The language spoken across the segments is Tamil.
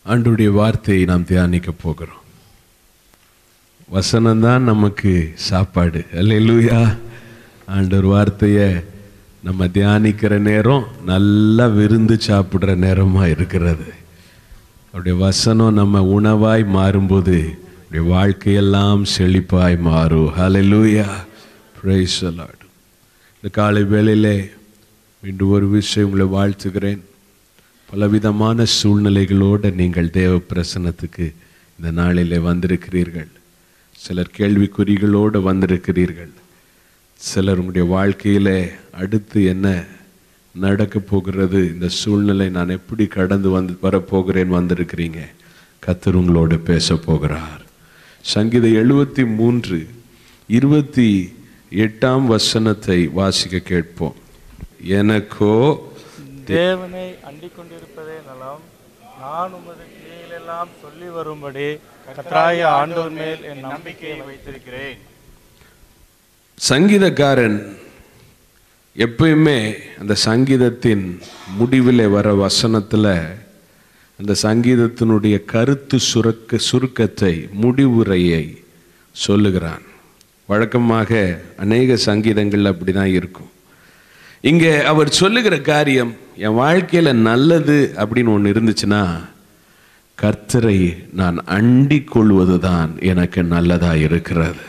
ஆண்டுடைய வார்த்தையை நாம் தியானிக்க போகிறோம் வசனம்தான் நமக்கு சாப்பாடு அல்லேலூயா ஆண்டவர் வார்த்தையை நம்ம தியானிக்கிற நேரம் நல்லா விருந்து சாப்பிட்ற நேரமா இருக்கிறது அவருடைய வசனம் நம்ம உணவாய் மாறும்போது அவருடைய வாழ்க்கையெல்லாம் செழிப்பாய் மாறும் ஹalleluya praise the Lord இந்த காலை வேளையிலே மீண்டும் ஒரு விஷயம் உங்களை வாழ்த்துகிறேன் பலவிதமான சூழ்நிலைகளோடு நீங்கள் தேவ பிரசன்னத்துக்கு இந்த நாளிலே வந்திருக்கிறீர்கள் சிலர் கேள்விக்குறிகளோடு வந்திருக்கிறீர்கள் சிலர் உங்களுடைய வாழ்க்கையிலே அடுத்து என்ன நடக்க போகிறது இந்த சூழ்நிலை நான் எப்படி கடந்து வந்து வரப்போகிறேன் வந்திருக்கிறீங்க கத்தர் உங்களோடு பேச போகிறார் சங்கீத எழுபத்தி மூன்று இருபத்தி எட்டாம் வசனத்தை வாசிக்க கேட்போம் எனக்கோ தேவனை அண்டிக் கொண்டிருப்பதே நலம் நான் உமது கிரியைகளெல்லாம் சொல்லி வரும்படி கர்த்தராகிய ஆண்டவர் மேல் என் நம்பிக்கையை வைத்திருக்கிறேன் சங்கீதக்காரன் எப்பயுமே அந்த சங்கீதத்தின் முடிவிலே வர வசனத்தில் அந்த சங்கீதத்தினுடைய கருத்து சுருக்க சுருக்கத்தை முடிவுரையை சொல்லுகிறான் வழக்கமாக அநேக சங்கீதங்கள் அப்படி தான் இருக்கும் இங்கே அவர் சொல்லுகிற காரியம் என் வாழ்க்கையில் நல்லது அப்படின்னு ஒன்று இருந்துச்சுன்னா கர்த்தரை நான் அண்டிக் கொள்வது தான் எனக்கு நல்லதாக இருக்கிறது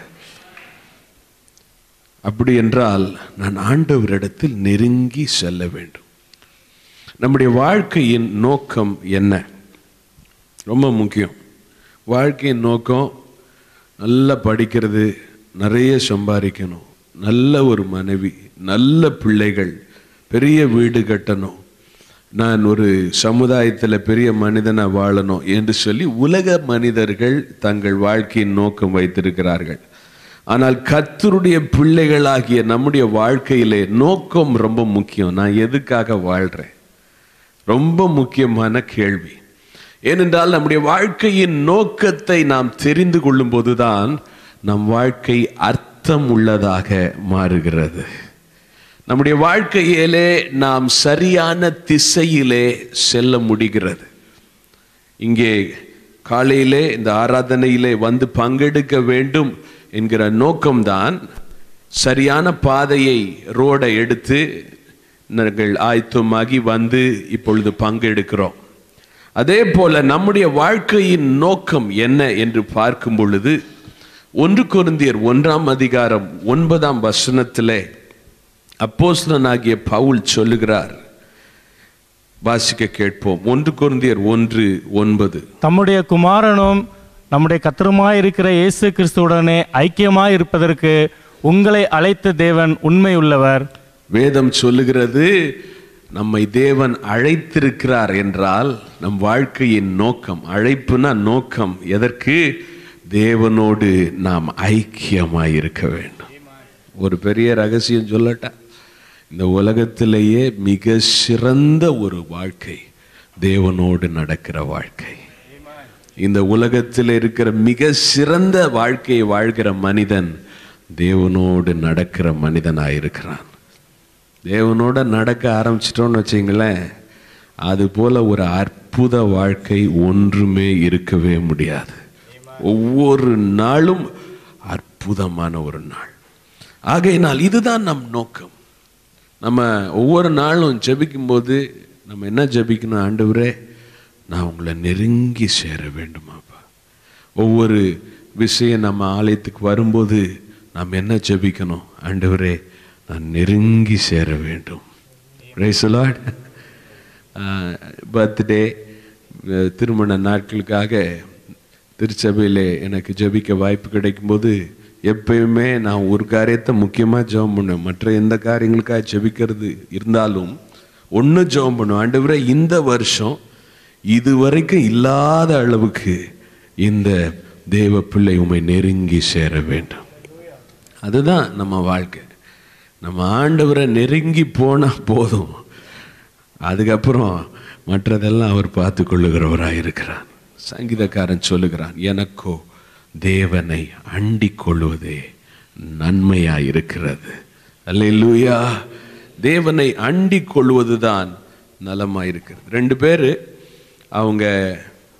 அப்படி என்றால் நான் ஆண்டவரிடத்தில் நெருங்கி செல்ல வேண்டும் நம்முடைய வாழ்க்கையின் நோக்கம் என்ன ரொம்ப முக்கியம் வாழ்க்கையின் நோக்கம் நல்லா படிக்கிறது நிறைய சம்பாதிக்கணும் நல்ல ஒரு மனைவி நல்ல பிள்ளைகள் பெரிய வீடு கட்டணும் நான் ஒரு சமுதாயத்தில் பெரிய மனிதனாக வாழணும் என்று சொல்லி உலக மனிதர்கள் தங்கள் வாழ்க்கையின் நோக்கம் வைத்திருக்கிறார்கள் ஆனால் கத்தருடைய பிள்ளைகளாகிய நம்முடைய வாழ்க்கையிலே நோக்கம் ரொம்ப முக்கியம் நான் எதுக்காக வாழ்கிறேன் ரொம்ப முக்கியமான கேள்வி ஏனென்றால் நம்முடைய வாழ்க்கையின் நோக்கத்தை நாம் தெரிந்து கொள்ளும் போதுதான் நம் வாழ்க்கை அர்த்தம் உள்ளதாக மாறுகிறது நம்முடைய வாழ்க்கையிலே நாம் சரியான திசையிலே செல்ல முடிகிறது இங்கே காலையிலே இந்த ஆராதனையிலே வந்து பங்கெடுக்க வேண்டும் என்கிற நோக்கம்தான் சரியான பாதையை ரோடை எடுத்து நாங்கள் ஆயத்தமாகி வந்து இப்பொழுது பங்கெடுக்கிறோம் அதே போல நம்முடைய வாழ்க்கையின் நோக்கம் என்ன என்று பார்க்கும் பொழுது ஒன்று கொருந்தியர் ஒன்றாம் அதிகாரம் ஒன்பதாம் வசனத்திலே அப்போஸ்தலனாகிய பவுல் சொல்லுகிறார் வாசிக்க கேட்போம் ஒன்று கொருந்தியர் ஒன்று ஒன்பது தம்முடைய குமாரனும் நம்முடைய கத்தருமாய் இருக்கிற இயேசு கிறிஸ்துவுடனே ஐக்கியமாய் இருப்பதற்கு உங்களை அழைத்த தேவன் உண்மை உள்ளவர் வேதம் சொல்லுகிறது நம்மை தேவன் அழைத்திருக்கிறார் என்றால் நம் வாழ்க்கையின் நோக்கம் அழைப்புனா நோக்கம் எதற்கு தேவனோடு நாம் ஐக்கியமாய் இருக்க வேண்டும் ஒரு பெரிய ரகசியம் சொல்லட்டா இந்த உலகத்திலேயே மிக சிறந்த ஒரு வாழ்க்கை தேவனோடு நடக்கிற வாழ்க்கை இந்த உலகத்தில் இருக்கிற மிக சிறந்த வாழ்க்கையை வாழ்கிற மனிதன் தேவனோடு நடக்கிற மனிதனாக இருக்கிறான் தேவனோட நடக்க ஆரம்பிச்சிட்டோம்னு வச்சிங்களேன் அது போல ஒரு அற்புத வாழ்க்கை ஒன்றுமே இருக்கவே முடியாது ஒவ்வொரு நாளும் அற்புதமான ஒரு நாள் ஆகையினால் இதுதான் நம் நோக்கம் நம்ம ஒவ்வொரு நாளும் ஜெபிக்கும்போது நம்ம என்ன ஜெபிக்கணும் ஆண்டவரே நான் உங்களை நெருங்கி சேர வேண்டுமாப்பா ஒவ்வொரு விஷயம் நம்ம ஆலயத்துக்கு வரும்போது நாம் என்ன ஜெபிக்கணும் ஆண்டவரே நான் நெருங்கி சேர வேண்டும் ரைசலாட் பர்த்டே திருமண நாட்களுக்காக திருச்சபையில் எனக்கு ஜெபிக்க வாய்ப்பு கிடைக்கும்போது எப்பயுமே நான் ஒரு காரியத்தை முக்கியமாக ஜெபம் பண்ணுவேன் மற்ற எந்த காரியங்களுக்காக ஜெபிக்கிறது இருந்தாலும் ஒன்று ஜெபம் பண்ணுவேன் ஆண்டவரே இந்த வருஷம் இதுவரைக்கும் இல்லாத அளவுக்கு இந்த தேவ பிள்ளை உமை நெருங்கி சேர வேண்டும் அதுதான் நம்ம வாழ்க்கை நம்ம ஆண்டவரை நெருங்கி போனால் போதும் அதுக்கப்புறம் மற்றதெல்லாம் அவர் பார்த்து கொள்ளுகிறவராக இருக்கிறார் சங்கீதக்காரன் சொல்லுகிறான் எனக்கோ தேவனை அண்டிக் கொள்வதே நன்மையாக இருக்கிறது அல்லேலூயா தேவனை அண்டிக் கொள்வதுதான் நலமாக இருக்கிறது ரெண்டு பேர் அவங்க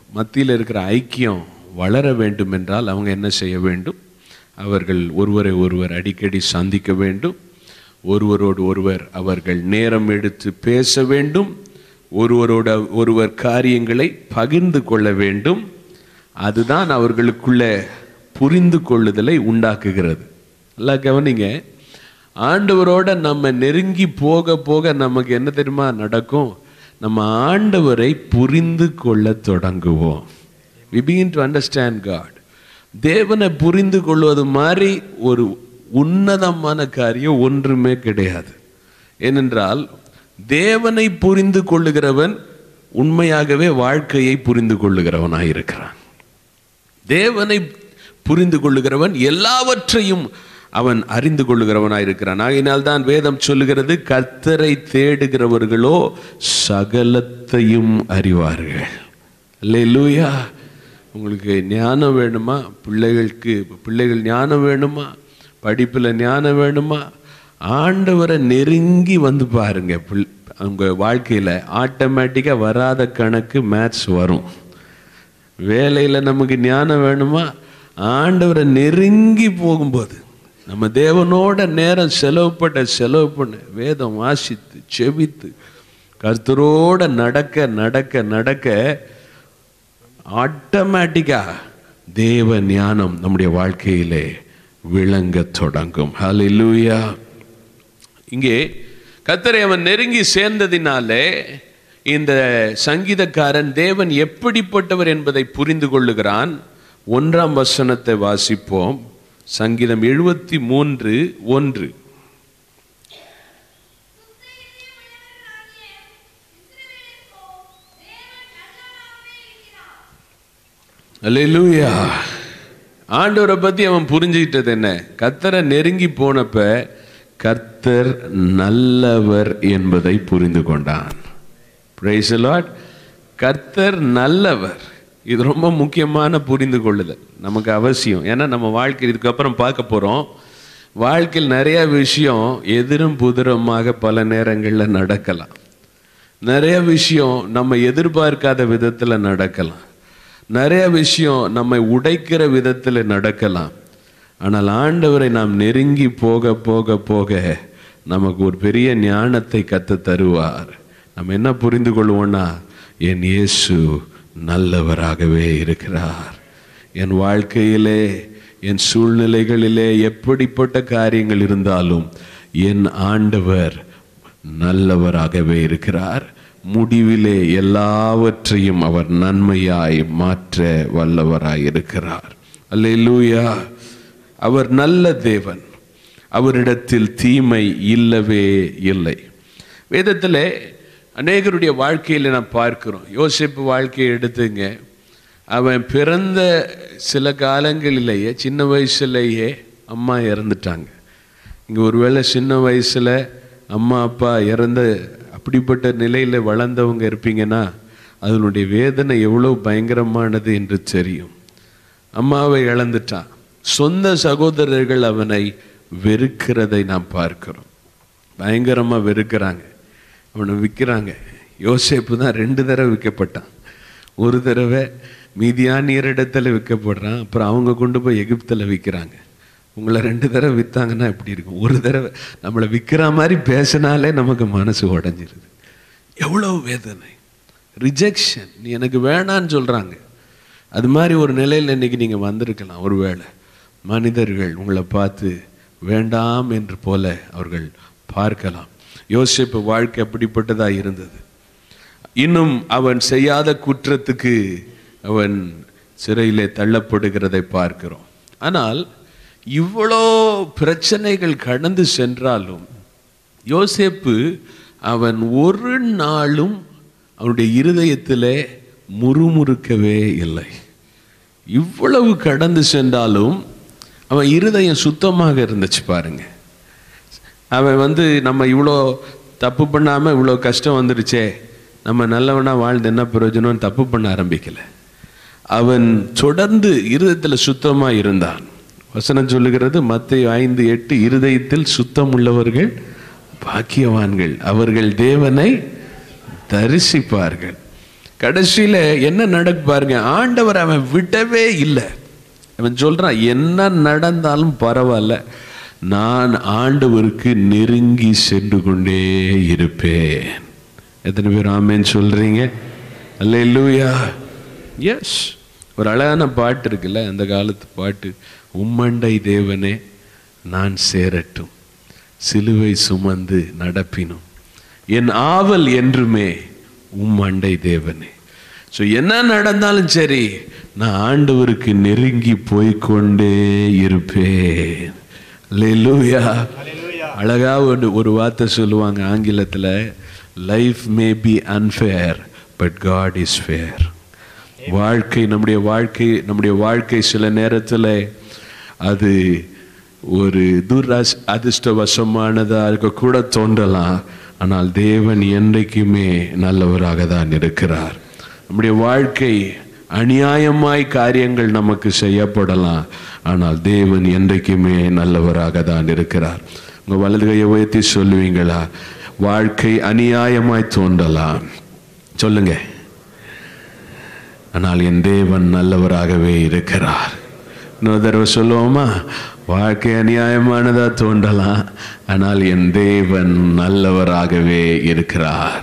மத்தியில் இருக்கிற ஐக்கியம் வளர வேண்டும் என்றால் அவங்க என்ன செய்ய வேண்டும் அவர்கள் ஒருவரை ஒருவர் அடிக்கடி சந்திக்க வேண்டும் ஒருவரோடு ஒருவர் அவர்கள் நேரம் எடுத்து பேச வேண்டும் ஒருவரோட ஒருவர் காரியங்களை பகிர்ந்து கொள்ள வேண்டும் அதுதான் அவர்களுக்குள்ள புரிந்து கொள்ளுதலை உண்டாக்குகிறது நல்லா கவனிங்க ஆண்டவரோட நம்ம நெருங்கி போக போக நமக்கு என்ன தெரியுமா நடக்கும் நம்ம ஆண்டவரை புரிந்து கொள்ள தொடங்குவோம் we begin to understand God தேவனை புரிந்து கொள்வது மாதிரி ஒரு உன்னதமான காரியம் ஒன்றுமே கிடையாது ஏனென்றால் தேவனை புரிந்து கொள்ளுகிறவன் உண்மையாகவே வாழ்க்கையை புரிந்து கொள்ளுகிறவனாய் இருக்கிறான் தேவனை புரிந்து கொள்ளுகிறவன் எல்லாவற்றையும் அவன் அறிந்து கொள்ளுகிறவனாய் இருக்கிறான் ஆகையினால் தான் வேதம் சொல்லுகிறது கர்த்தரை தேடுகிறவர்களோ சகலத்தையும் அறிவார்கள் அல்லேலூயா உங்களுக்கு ஞானம் வேணுமா பிள்ளைகளுக்கு பிள்ளைகள் ஞானம் வேணுமா படிப்பில் ஞானம் வேணுமா ஆண்டவரை நெருங்கி வந்து பாருங்க பிள்- அவங்க வாழ்க்கையில் ஆட்டோமேட்டிக்காக வராத கணக்கு மேத்ஸ் வரும் வேலையில் நமக்கு ஞானம் வேணுமா ஆண்டவரை நெருங்கி போகும்போது நம்ம தேவனோட நேரம் செலவு பண்ண செலவு பண்ண வேதம் வாசித்து செபித்து கர்த்தரோட நடக்க நடக்க நடக்க ஆட்டோமேட்டிக்கா தேவ ஞானம் நம்முடைய வாழ்க்கையிலே விளங்கத் தொடங்கும் ஹalleluya இங்கே கத்தரை அவன் நெருங்கி சேர்ந்ததினாலே இந்த சங்கீதக்காரன் தேவன் எப்படிப்பட்டவர் என்பதை புரிந்து கொள்ளுகிறான் ஒன்றாம் வசனத்தை வாசிப்போம் சங்கீதம் எழுபத்தி மூன்று ஒன்று அல்லேலூயா ஆண்டவரை பத்தி அவன் புரிஞ்சுக்கிட்டது என்ன கர்த்தரை நெருங்கி போனப்ப கர்த்தர் நல்லவர் என்பதை புரிந்து கொண்டான் Praise the Lord. கர்த்தர் நல்லவர் இது ரொம்ப முக்கியமான புரிந்து கொள்ளுதல் நமக்கு அவசியம் ஏன்னா நம்ம வாழ்க்கை இதுக்கப்புறம் பார்க்க போறோம் வாழ்க்கையில் நிறைய விஷயம் எதிரும் புதிரமாக பல நேரங்களில் நடக்கலாம் நிறைய விஷயம் நம்ம எதிர்பார்க்காத விதத்தில் நடக்கலாம் நிறைய விஷயம் நம்மை உடைக்கிற விதத்தில் நடக்கலாம் ஆனால் ஆண்டவரை நாம் நெருங்கி போக போக போக நமக்கு ஒரு பெரிய ஞானத்தை கத்து தருவார் நம்ம என்ன புரிந்து கொள்வோம்னா என் இயேசு நல்லவராகவே இருக்கிறார் என் வாழ்க்கையிலே என் சூழ்நிலைகளிலே எப்படிப்பட்ட காரியங்கள் இருந்தாலும் என் ஆண்டவர் நல்லவராகவே இருக்கிறார் முடிவிலே எல்லாவற்றையும் அவர் நன்மையாய் மாற்ற வல்லவராய் இருக்கிறார் அல்லேலூயா அவர் நல்ல தேவன் அவரிடத்தில் தீமை இல்லவே இல்லை வேதத்தில் அநேகருடைய வாழ்க்கையில் நான் பார்க்கிறோம் யோசிப்பு வாழ்க்கையை எடுத்துங்க அவன் பிறந்த சில காலங்களிலேயே சின்ன வயசுலேயே அம்மா இறந்துட்டாங்க இங்கே ஒருவேளை சின்ன வயசில் அம்மா அப்பா இறந்த அப்படிப்பட்ட நிலையில் வளர்ந்தவங்க இருப்பீங்கன்னா அதனுடைய வேதனை எவ்வளோ பயங்கரமானது என்று தெரியும் அம்மாவை இழந்துட்டான் சொந்த சகோதரர்கள் அவனை வெறுக்கிறதை நாம் பார்க்கிறோம் பயங்கரமாக வெறுக்கிறாங்க அவனை விற்கிறாங்க யோசேப்பு தான் ரெண்டு தடவை விற்கப்பட்டான் ஒரு தடவை மீதியானியரிடத்துல விற்கப்படுறான் அப்புறம் அவங்க கொண்டு போய் எகிப்தில் விற்கிறாங்க உங்களை ரெண்டு தடவை விற்றாங்கன்னா எப்படி இருக்கும் ஒரு தடவை நம்மளை விற்கிற மாதிரி பேசினாலே நமக்கு மனசு உடஞ்சிருது எவ்வளோ வேதனை ரிஜெக்ஷன் நீ எனக்கு வேணான்னு சொல்கிறாங்க அது மாதிரி ஒரு நிலையில் இன்னைக்கு நீங்கள் வந்திருக்கலாம் ஒருவேளை மனிதர்கள் உங்களை பார்த்து வேண்டாம் என்று போல அவர்கள் பார்க்கலாம் யோசிப்பு வாழ்க்கை அப்படிப்பட்டதாக இருந்தது இன்னும் அவன் செய்யாத குற்றத்துக்கு அவன் சிறையிலே தள்ளப்படுகிறதை பார்க்கிறோம் ஆனால் இவ்வளோ பிரச்சனைகள் கடந்து சென்றாலும் யோசேப்பு அவன் ஒரு நாளும் அவனுடைய இருதயத்திலே முறுமுறுக்கவே இல்லை இவ்வளவு கடந்து சென்றாலும் அவன் இருதயம் சுத்தமாக இருந்துச்சு பாருங்க அவன் வந்து நம்ம இவ்வளோ தப்பு பண்ணாமல் இவ்வளோ கஷ்டம் வந்துருச்சே நம்ம நல்லவனா வாழ்ந்து என்ன பிரயோஜனம்னு தப்பு பண்ண ஆரம்பிக்கல அவன் தொடர்ந்து இருதயத்தில் சுத்தமாக இருந்தான் வசனம் சொல்லுகிறது மத்திய ஐந்து எட்டு இருதயத்தில் சுத்தம் உள்ளவர்கள் பாக்கியவான்கள் அவர்கள் தேவனை தரிசிப்பார்கள் கடைசியில என்ன நடக்கு பாருங்க ஆண்டவர் அவன் விடவே இல்லை அவன் சொல்றான் என்ன நடந்தாலும் பரவாயில்ல நான் ஆண்டவருக்கு நெருங்கி சென்று கொண்டே இருப்பேன் எத்தனை பேர் ஆமேன்னு சொல்றீங்க அல்லேலூயா எஸ் ஒரு அழகான பாட்டு இருக்குல்ல அந்த காலத்து பாட்டு உம்மண்டை தேவனே நான் சேரட்டும் சிலுவை சுமந்து நடப்பினும் என் ஆவல் என்றுமே உம் அண்டை தேவனே ஸோ என்ன நடந்தாலும் சரி நான் ஆண்டவருக்கு நெருங்கி போய்க்கொண்டே இருப்பேன் லூயா அழகா ஒரு ஒரு வார்த்தை சொல்லுவாங்க ஆங்கிலத்தில் life may be unfair but God is fair வாழ்க்கை நம்முடைய வாழ்க்கை நம்முடைய வாழ்க்கை சில நேரத்தில் அது ஒரு துராஸ் அதிர்ஷ்டவசமானதாக இருக்க கூட தோன்றலாம் ஆனால் தேவன் என்றைக்குமே நல்லவராக தான் இருக்கிறார் நம்முடைய வாழ்க்கை அநியாயமாய் காரியங்கள் நமக்கு செய்யப்படலாம் ஆனால் தேவன் என்றைக்குமே நல்லவராக தான் இருக்கிறார் உங்க வலது கையை உயர்த்தி சொல்லுவீங்களா வாழ்க்கை அநியாயமாய் தோன்றலாம் சொல்லுங்க ஆனால் என் தேவன் நல்லவராகவே இருக்கிறார் இன்னொரு தடவை சொல்லுவோமா வாழ்க்கை அநியாயமானதா தோன்றலாம் ஆனால் என் தேவன் நல்லவராகவே இருக்கிறார்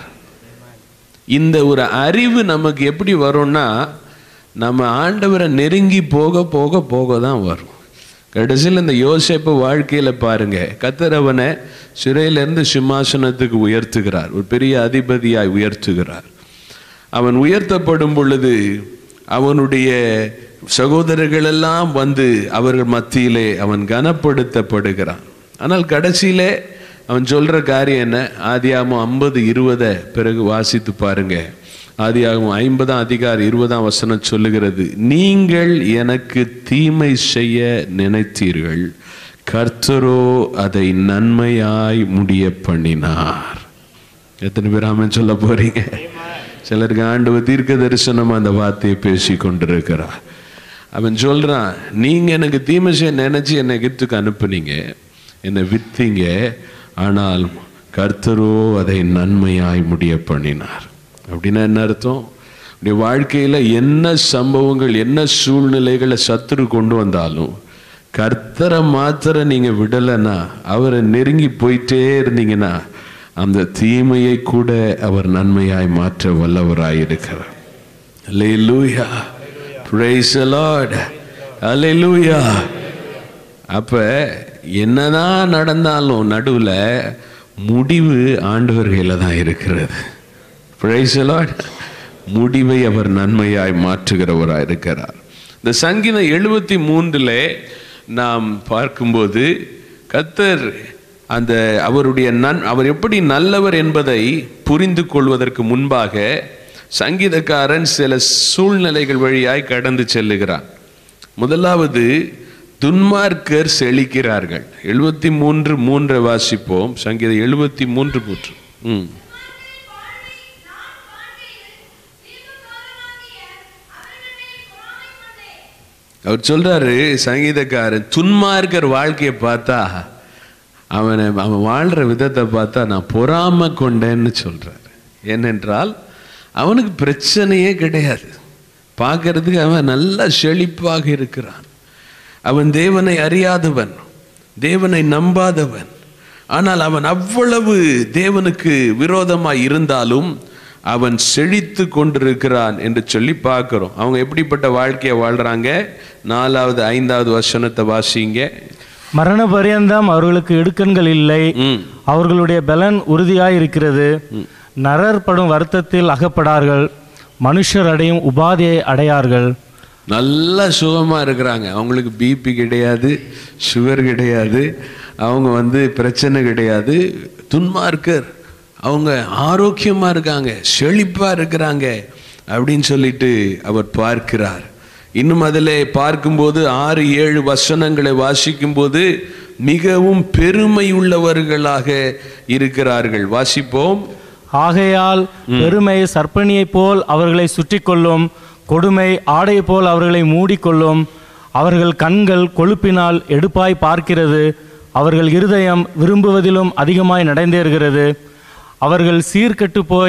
இந்த ஒரு அறிவு நமக்கு எப்படி வரும்னா நம்ம ஆண்டவரை நெருங்கி போக போக போக தான் வரும் கடைசியில் இந்த யோசேப்பு வாழ்க்கையில் பாருங்க கத்தரவனை சிறையிலிருந்து சிம்மாசனத்துக்கு உயர்த்துகிறார் ஒரு பெரிய அதிபதியாய் உயர்த்துகிறார் அவன் உயர்த்தப்படும் பொழுது அவனுடைய சகோதரர்கள் எல்லாம் வந்து அவர்கள் மத்தியிலே அவன் கனப்படுத்தப்படுகிறான் ஆனால் கடைசியிலே அவன் சொல்ற காரியம் என்ன ஆதியாகமம் ஐம்பது இருபதை பிறகு வாசித்து பாருங்க ஆதியாகமம் ஐம்பதாம் அதிகாரம் இருபதாம் வசனம் சொல்லுகிறது நீங்கள் எனக்கு தீமை செய்ய நினைத்தீர்கள் கர்த்தரோ அதை நன்மையாய் முடிய பண்ணினார் எத்தனை பேர் ஆமென் சொல்ல போறீங்க சிலருக்கு ஆண்டவர் தீர்க்க தரிசனம் அந்த வார்த்தையை பேசி கொண்டிருக்கிறார் அவன் சொல்றான் நீங்க எனக்கு தீமை செய்ய நினைச்சு என்னை எகிப்துக்கு அனுப்புனீங்க என்னை வித்தீங்க ஆனால் கர்த்தரோ அதை நன்மையாய் முடிய பண்ணினார் அப்படின்னா என்ன அர்த்தம் உடைய வாழ்க்கையில என்ன சம்பவங்கள் என்ன சூழ்நிலைகளை சத்துரு கொண்டு வந்தாலும் கர்த்தரை மாத்திர நீங்க விடலைன்னா அவரை நெருங்கி போயிட்டே இருந்தீங்கன்னா அந்த தீமையை கூட அவர் நன்மையாய் மாற்ற வல்லவராய் இருக்கிறார் அல்லேலூயா praise the lord அல்லேலூயா அப்ப என்னதான் நடந்தாலும் நடுவுல முடிவு ஆண்டவர் கையில தான் இருக்கிறது praise the lord முடிவை அவர் நன்மையாய் மாற்றுகிறவராய் இருக்கிறார் இந்த சங்கீதம் எழுபத்தி மூன்றுல நாம் பார்க்கும்போது கத்தர் அந்த அவருடைய நன் அவர் எப்படி நல்லவர் என்பதை புரிந்து கொள்வதற்கு முன்பாக சங்கீதக்காரன் சில சூழ்நிலைகள் வழியாய் கடந்து செல்லுகிறான் முதலாவது துன்மார்க்கர் செழிக்கிறார்கள் எழுபத்தி மூன்று மூன்றை வாசிப்போம் சங்கீதம் எழுபத்தி மூன்று மூன்று ம் அவர் சொல்றாரு சங்கீதக்காரன் துன்மார்க்கர் வாழ்க்கையை பார்த்தா அவனை அவன் வாழ்ற விதத்தை பார்த்தா நான் பொறாம கொண்டேன்னு சொல்றாரு ஏனென்றால் அவனுக்கு பிரச்சனையே கிடையாது பார்க்கறதுக்கு அவன் நல்ல செழிப்பாக இருக்கிறான் அவன் தேவனை அறியாதவன் தேவனை நம்பாதவன் ஆனால் அவன் அவ்வளவு தேவனுக்கு விரோதமாய் இருந்தாலும் அவன் செழித்து கொண்டிருக்கிறான் என்று சொல்லி பார்க்கிறோம் அவங்க எப்படிப்பட்ட வாழ்க்கையை வாழ்றாங்க நாலாவது ஐந்தாவது வசனத்தை வாசிங்க மரண பரியந்தம் அவர்களுக்கு இடுக்கண்கள் இல்லை ம் அவர்களுடைய பலன் உறுதியாய் இருக்கிறது நரர் படும் வருத்தத்தில் அகப்படார்கள் மனுஷர் அடையும் உபாதியை அடையார்கள் நல்ல சுகமாக இருக்கிறாங்க அவங்களுக்கு பிபி கிடையாது சுகர் கிடையாது அவங்க வந்து பிரச்சனை கிடையாது துன்மார்க்கர் அவங்க ஆரோக்கியமாக இருக்காங்க செழிப்பாக இருக்கிறாங்க அப்படின்னு சொல்லிட்டு அவர் பார்க்கிறார் இன்னும் அதில் பார்க்கும்போது ஆறு ஏழு வசனங்களை வாசிக்கும்போது மிகவும் பெருமை உள்ளவர்களாக இருக்கிறார்கள் வாசிப்போம் ஆகையால் பெருமை சர்ப்பணியைப் போல் அவர்களை சுற்றி கொள்ளும் கொடுமை ஆடை போல் அவர்களை மூடிக்கொள்ளும் அவர்கள் கண்கள் கொழுப்பினால் எடுப்பாய் பார்க்கிறது அவர்கள் இருதயம் விரும்புவதிலும் அதிகமாய் நடந்தேறுகிறது அவர்கள் சீர்கெட்டு போய்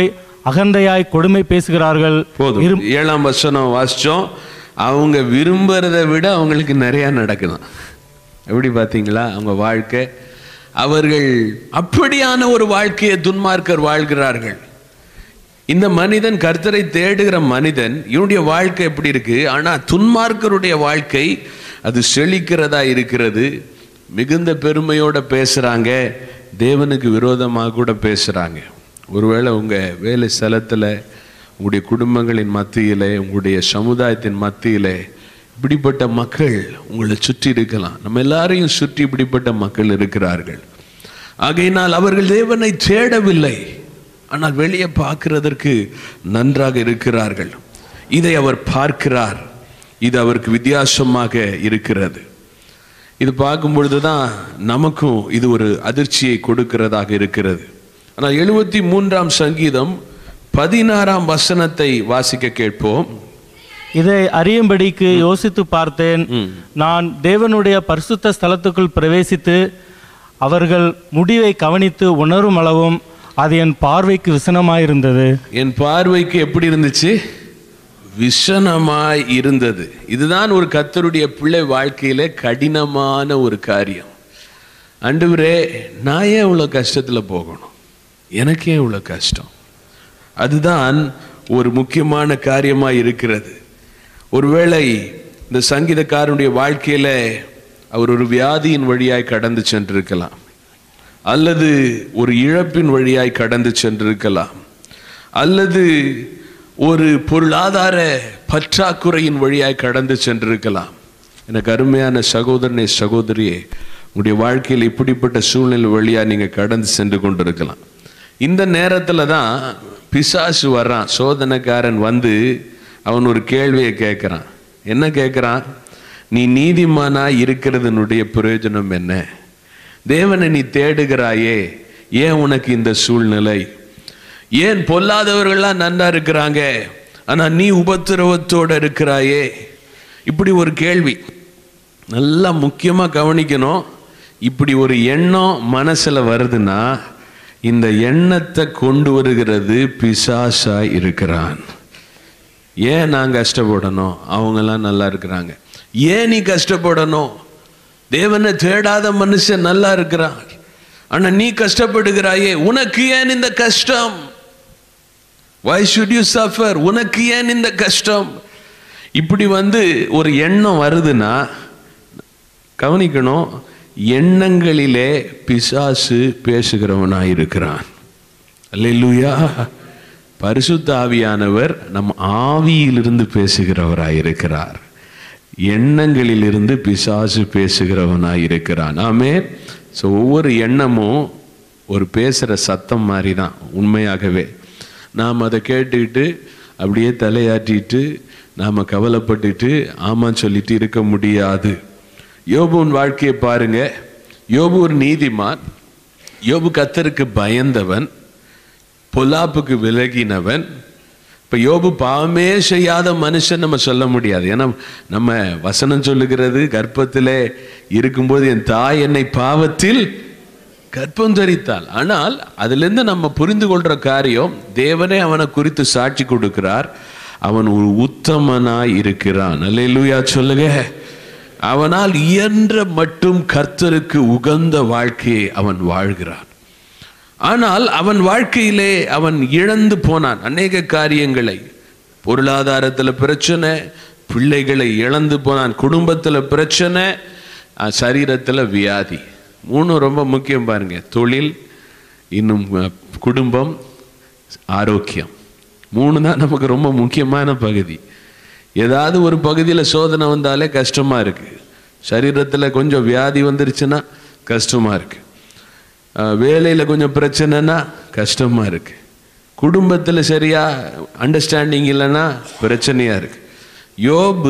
அகந்தையாய் கொடுமை பேசுகிறார்கள் போதும் ஏழாம் வசனம் வாசிச்சோம் அவங்க விரும்புறதை விட அவங்களுக்கு நிறைய நடக்குதாம் எப்படி பார்த்தீங்களா அவங்க வாழ்க்கை அவர்கள் அப்படியான ஒரு வாழ்க்கையை துன்மார்க்கர் வாழ்கிறார்கள் இந்த மனிதன் கர்த்தரை தேடுகிற மனிதன் இவனுடைய வாழ்க்கை எப்படி இருக்கு ஆனா துன்மார்க்கருடைய வாழ்க்கை அது செழிக்கிறதா இருக்கிறது மிகுந்த பெருமையோட பேசுறாங்க தேவனுக்கு விரோதமாக கூட பேசுறாங்க ஒருவேளை உங்க வேலை ஸ்தலத்துல உங்களுடைய குடும்பங்களின் மத்தியிலே உங்களுடைய சமுதாயத்தின் மத்தியிலே இப்படிப்பட்ட மக்கள் உங்களை சுற்றி இருக்கலாம் நம்ம எல்லாரையும் சுற்றி இப்படிப்பட்ட மக்கள் இருக்கிறார்கள் ஆகையினால் அவர்கள் தேவனை தேடவில்லை ஆனால் வெளியே பார்க்கிறதற்கு நன்றாக இருக்கிறார்கள் இதை அவர் பார்க்கிறார் இது அவருக்கு வித்தியாசமாக இருக்கிறது இது பார்க்கும் பொழுது தான் நமக்கும் இது ஒரு அதிர்ச்சியை கொடுக்கிறதாக இருக்கிறது ஆனால் எழுபத்தி மூன்றாம் சங்கீதம் பதினாறாம் வசனத்தை வாசிக்க கேட்போம் இதை அறியும்படிக்கு யோசித்து பார்த்தேன் நான் தேவனுடைய பரிசுத்த ஸ்தலத்துக்குள் பிரவேசித்து அவர்கள் முடிவை கவனித்து உணரும் அளவும் அது என் பார்வைக்கு விசனமாயிருந்தது என் பார்வைக்கு எப்படி இருந்துச்சு விஷனமாய் இருந்தது இதுதான் ஒரு கத்தருடைய பிள்ளை வாழ்க்கையில கடினமான ஒரு காரியம் அண்டுவரே நான் ஏன் இவ்வளோ கஷ்டத்தில் போகணும் எனக்கே இவ்வளோ கஷ்டம் அதுதான் ஒரு முக்கியமான காரியமாக இருக்கிறது ஒருவேளை இந்த சங்கீதக்காரனுடைய வாழ்க்கையில அவர் ஒரு வியாதியின் வழியாய் கடந்து சென்றிருக்கலாம் அல்லது ஒரு இழப்பின் வழியாய் கடந்து சென்றிருக்கலாம் அல்லது ஒரு பொருளாதார பற்றாக்குறையின் வழியாய் கடந்து சென்றிருக்கலாம் எனக்கு அருமையான சகோதரனே சகோதரியே உங்களுடைய வாழ்க்கையில் இப்படிப்பட்ட சூழ்நிலை வழியா நீங்க கடந்து சென்று கொண்டிருக்கலாம் இந்த நேரத்துல தான் பிசாசு வர்றான் சோதனைக்காரன் வந்து அவன் ஒரு கேள்வியை கேட்குறான் என்ன கேட்குறான் நீ நீதிமானா இருக்கிறதுனுடைய பிரயோஜனம் என்ன தேவனை நீ தேடுகிறாயே ஏன் உனக்கு இந்த சூழ்நிலை ஏன் பொல்லாதவர்கள்லாம் நன்றா இருக்கிறாங்க ஆனா நீ உபத்திரவத்தோட இருக்கிறாயே இப்படி ஒரு கேள்வி நல்லா முக்கியமா கவனிக்கணும் இப்படி ஒரு எண்ணம் மனசுல வருதுன்னா இந்த எண்ணத்தை கொண்டு வருகிறது பிசாசா இருக்கிறான் ஏன் நான் கஷ்டப்படணும் அவங்கெல்லாம் நல்லா இருக்கிறாங்க ஏன் நீ கஷ்டப்படணும் தேவனை தேடாத மனுஷன் நல்லா இருக்கிறான் ஆனா நீ கஷ்டப்படுகிறாயே உனக்கு ஏன் இந்த கஷ்டம் வை ஷுட் யூ சஃபர் உனக்கு ஏன் இந்த கஷ்டம் இப்படி வந்து ஒரு எண்ணம் வருதுன்னா கவனிக்கணும் எண்ணங்களிலே பிசாசு பேசுகிறவனாய் இருக்கிறான் அல்லேலூயா பரிசுத்த ஆவியானவர் நம் ஆவியிலிருந்து பேசுகிறவராய் இருக்கிறார் எண்ணங்களிலிருந்து பிசாசு பேசுகிறவனாய் இருக்கிறான் ஆமே ஸோ ஒவ்வொரு எண்ணமும் ஒரு பேசுகிற சத்தம் மாதிரி தான் உண்மையாகவே நாம் அதை கேட்டுக்கிட்டு அப்படியே தலையாட்டிட்டு நாம் கவலைப்பட்டுட்டு ஆமான்னு சொல்லிட்டு இருக்க முடியாது யோபுவின் வாழ்க்கையை பாருங்க யோபு ஒரு நீதிமான் யோபு கத்தருக்கு பயந்தவன் பொல்லாப்புக்கு விலகினவன் இப்போ யோபு பாவமே செய்யாத மனுஷன் நம்ம சொல்ல முடியாது ஏன்னா நம்ம வசனம் சொல்லுகிறது கர்ப்பத்திலே இருக்கும்போது என் தாய் என்னை பாவத்தில் கர்ப்பம் தரித்தாள் ஆனால் அதிலிருந்து நம்ம புரிந்து கொள்ற காரியம் தேவனே அவனை குறித்து சாட்சி கொடுக்கிறார் அவன் ஒரு உத்தமனாய் இருக்கிறான் அல்லேலூயா சொல்லுங்க அவனால் இயன்ற மட்டும் கர்த்தருக்கு உகந்த வாழ்க்கையை அவன் வாழ்கிறான் ஆனால் அவன் வாழ்க்கையிலே அவன் இழந்து போனான் அநேக காரியங்களை பொருளாதாரத்தில் பிரச்சனை பிள்ளைகளை இழந்து போனான் குடும்பத்தில் பிரச்சனை அஹ், சரீரத்தில் வியாதி மூணு ரொம்ப முக்கியம் பாருங்க தொழில் இன்னும் அஹ், குடும்பம் ஆரோக்கியம் மூணு தான் நமக்கு ரொம்ப முக்கியமான பகுதி ஏதாவது ஒரு பகுதியில் சோதனை வந்தாலே கஷ்டமாக இருக்கு சரீரத்தில் கொஞ்சம் வியாதி வந்துருச்சுன்னா கஷ்டமாக இருக்கு வேலையில் கொஞ்சம் பிரச்சனைனா கஷ்டமாக இருக்கு குடும்பத்தில் சரியா அண்டர்ஸ்டாண்டிங் இல்லைன்னா பிரச்சனையாக இருக்கு யோபு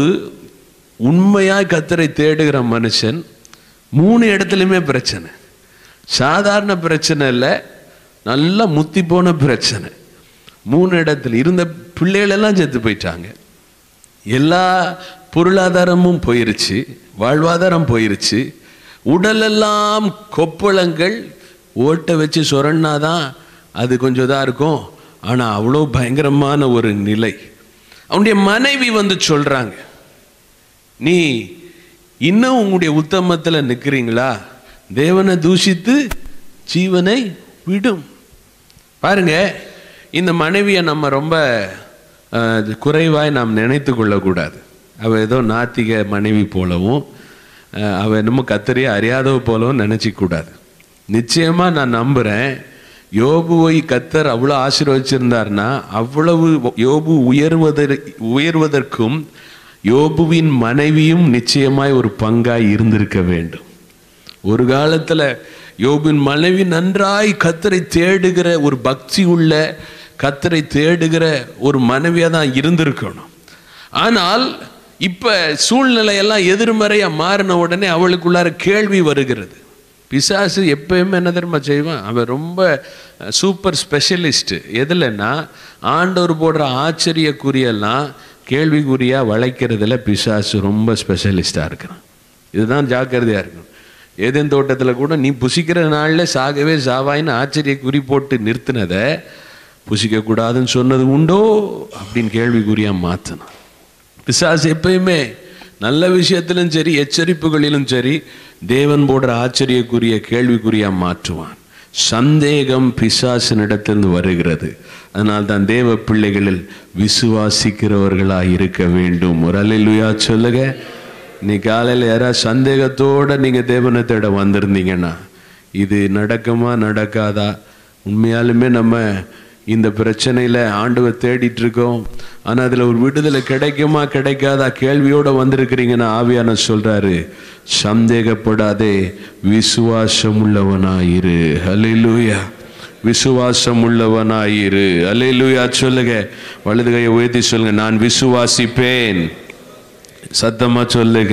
உண்மையாக கத்தரை தேடுகிற மனுஷன் மூணு இடத்துலையுமே பிரச்சனை சாதாரண பிரச்சனை இல்லை நல்லா முத்தி போன பிரச்சனை மூணு இடத்துல இருந்த பிள்ளைகளெல்லாம் செத்து போயிட்டாங்க எல்லா பொருளாதாரமும் போயிருச்சு வாழ்வாதாரம் போயிருச்சு உடலெல்லாம் கொப்பளங்கள் ஓட்டை வச்சு சுரண்டாதான் அது கொஞ்சம் இதாக இருக்கும் ஆனா அவ்வளோ பயங்கரமான ஒரு நிலை அவனுடைய மனைவி வந்து சொல்றாங்க நீ இன்னும் உங்களுடைய உத்தமத்துல நிக்கிறீங்களா தேவனை தூஷித்து ஜீவனை விடும் பாருங்க இந்த மனைவியை நம்ம ரொம்ப அஹ், குறைவாய் நாம் நினைத்து கொள்ளக்கூடாது அவ ஏதோ நாத்திக மனைவி போலவும் அஹ், அவ என்னமோ கத்தரியை அறியாதவ போலவும் நினைச்சிக்க கூடாது நிச்சயமா நான் நம்புறேன் யோபுவை கத்தர் அவ்வளோ ஆசீர்வச்சிருந்தார்னா அவ்வளவு யோபு உயர்வதற் உயர்வதற்கும் யோபுவின் மனைவியும் நிச்சயமாய் ஒரு பங்காய் இருந்திருக்க வேண்டும் ஒரு காலத்துல யோபின் மனைவி நன்றாய் கத்தரை தேடுகிற ஒரு பக்தி உள்ள கத்தரை தேடுகிற ஒரு மனைவியா தான் இருந்திருக்கணும் ஆனால் இப்ப சூழ்நிலையெல்லாம் எதிர்மறையா மாறின உடனே அவளுக்குள்ளார கேள்வி வருகிறது பிசாசு எப்பயுமே என்ன தெரியுமா செய்வான் அவன் ரொம்ப சூப்பர் ஸ்பெஷலிஸ்ட் எதுலன்னா ஆண்டவர் போடுற ஆச்சரியக்குறியெல்லாம் கேள்விக்குறியா வளைக்கிறதுல பிசாசு ரொம்ப ஸ்பெஷலிஸ்டா இருக்கிறான் இதுதான் ஜாக்கிரதையா இருக்கணும் ஏதேன் தோட்டத்தில் கூட நீ புசிக்கிற நாளில் சாகவே சாவாயின்னு ஆச்சரிய குறி போட்டு நிறுத்தினதை புசிக்க கூடாதுன்னு சொன்னது உண்டோ அப்படின்னு கேள்விக்குறியா மாத்தணும் பிசாசு எப்பயுமே நல்ல விஷயத்திலும் சரி எச்சரிப்புகளிலும் சரி தேவன் போடுற ஆச்சரியக்குரிய கேள்விக்குறியா மாற்றுவான் சந்தேகம் பிசாசினிடத்திலிருந்து வருகிறது அதனால் தான் தேவ பிள்ளைகளில் விசுவாசிக்கிறவர்களாய் இருக்க வேண்டும் ஒரு அல்லேலூயா சொல்லுங்க நீ காலையில் யாராவது சந்தேகத்தோட நீங்க தேவனை தேட வந்திருந்தீங்கன்னா இது நடக்குமா நடக்காதா உண்மையாலுமே நம்ம இந்த பிரச்சனையில ஆண்டவர் தேடிட்டு இருக்கோம் ஆனா அதுல ஒரு விடுதலை கிடைக்குமா கிடைக்காதா கேள்வியோட வந்திருக்கிறீங்கன்னா ஆவியான சொல்றாரு சந்தேகப்படாதே விசுவாசம் உள்ளவனாயிரு ஹalleluya விசுவாசம் உள்ளவனாயிரு ஹalleluya சொல்லுங்க வலது கையை உயர்த்தி சொல்லுங்க நான் விசுவாசிப்பேன் சத்தமா சொல்லுங்க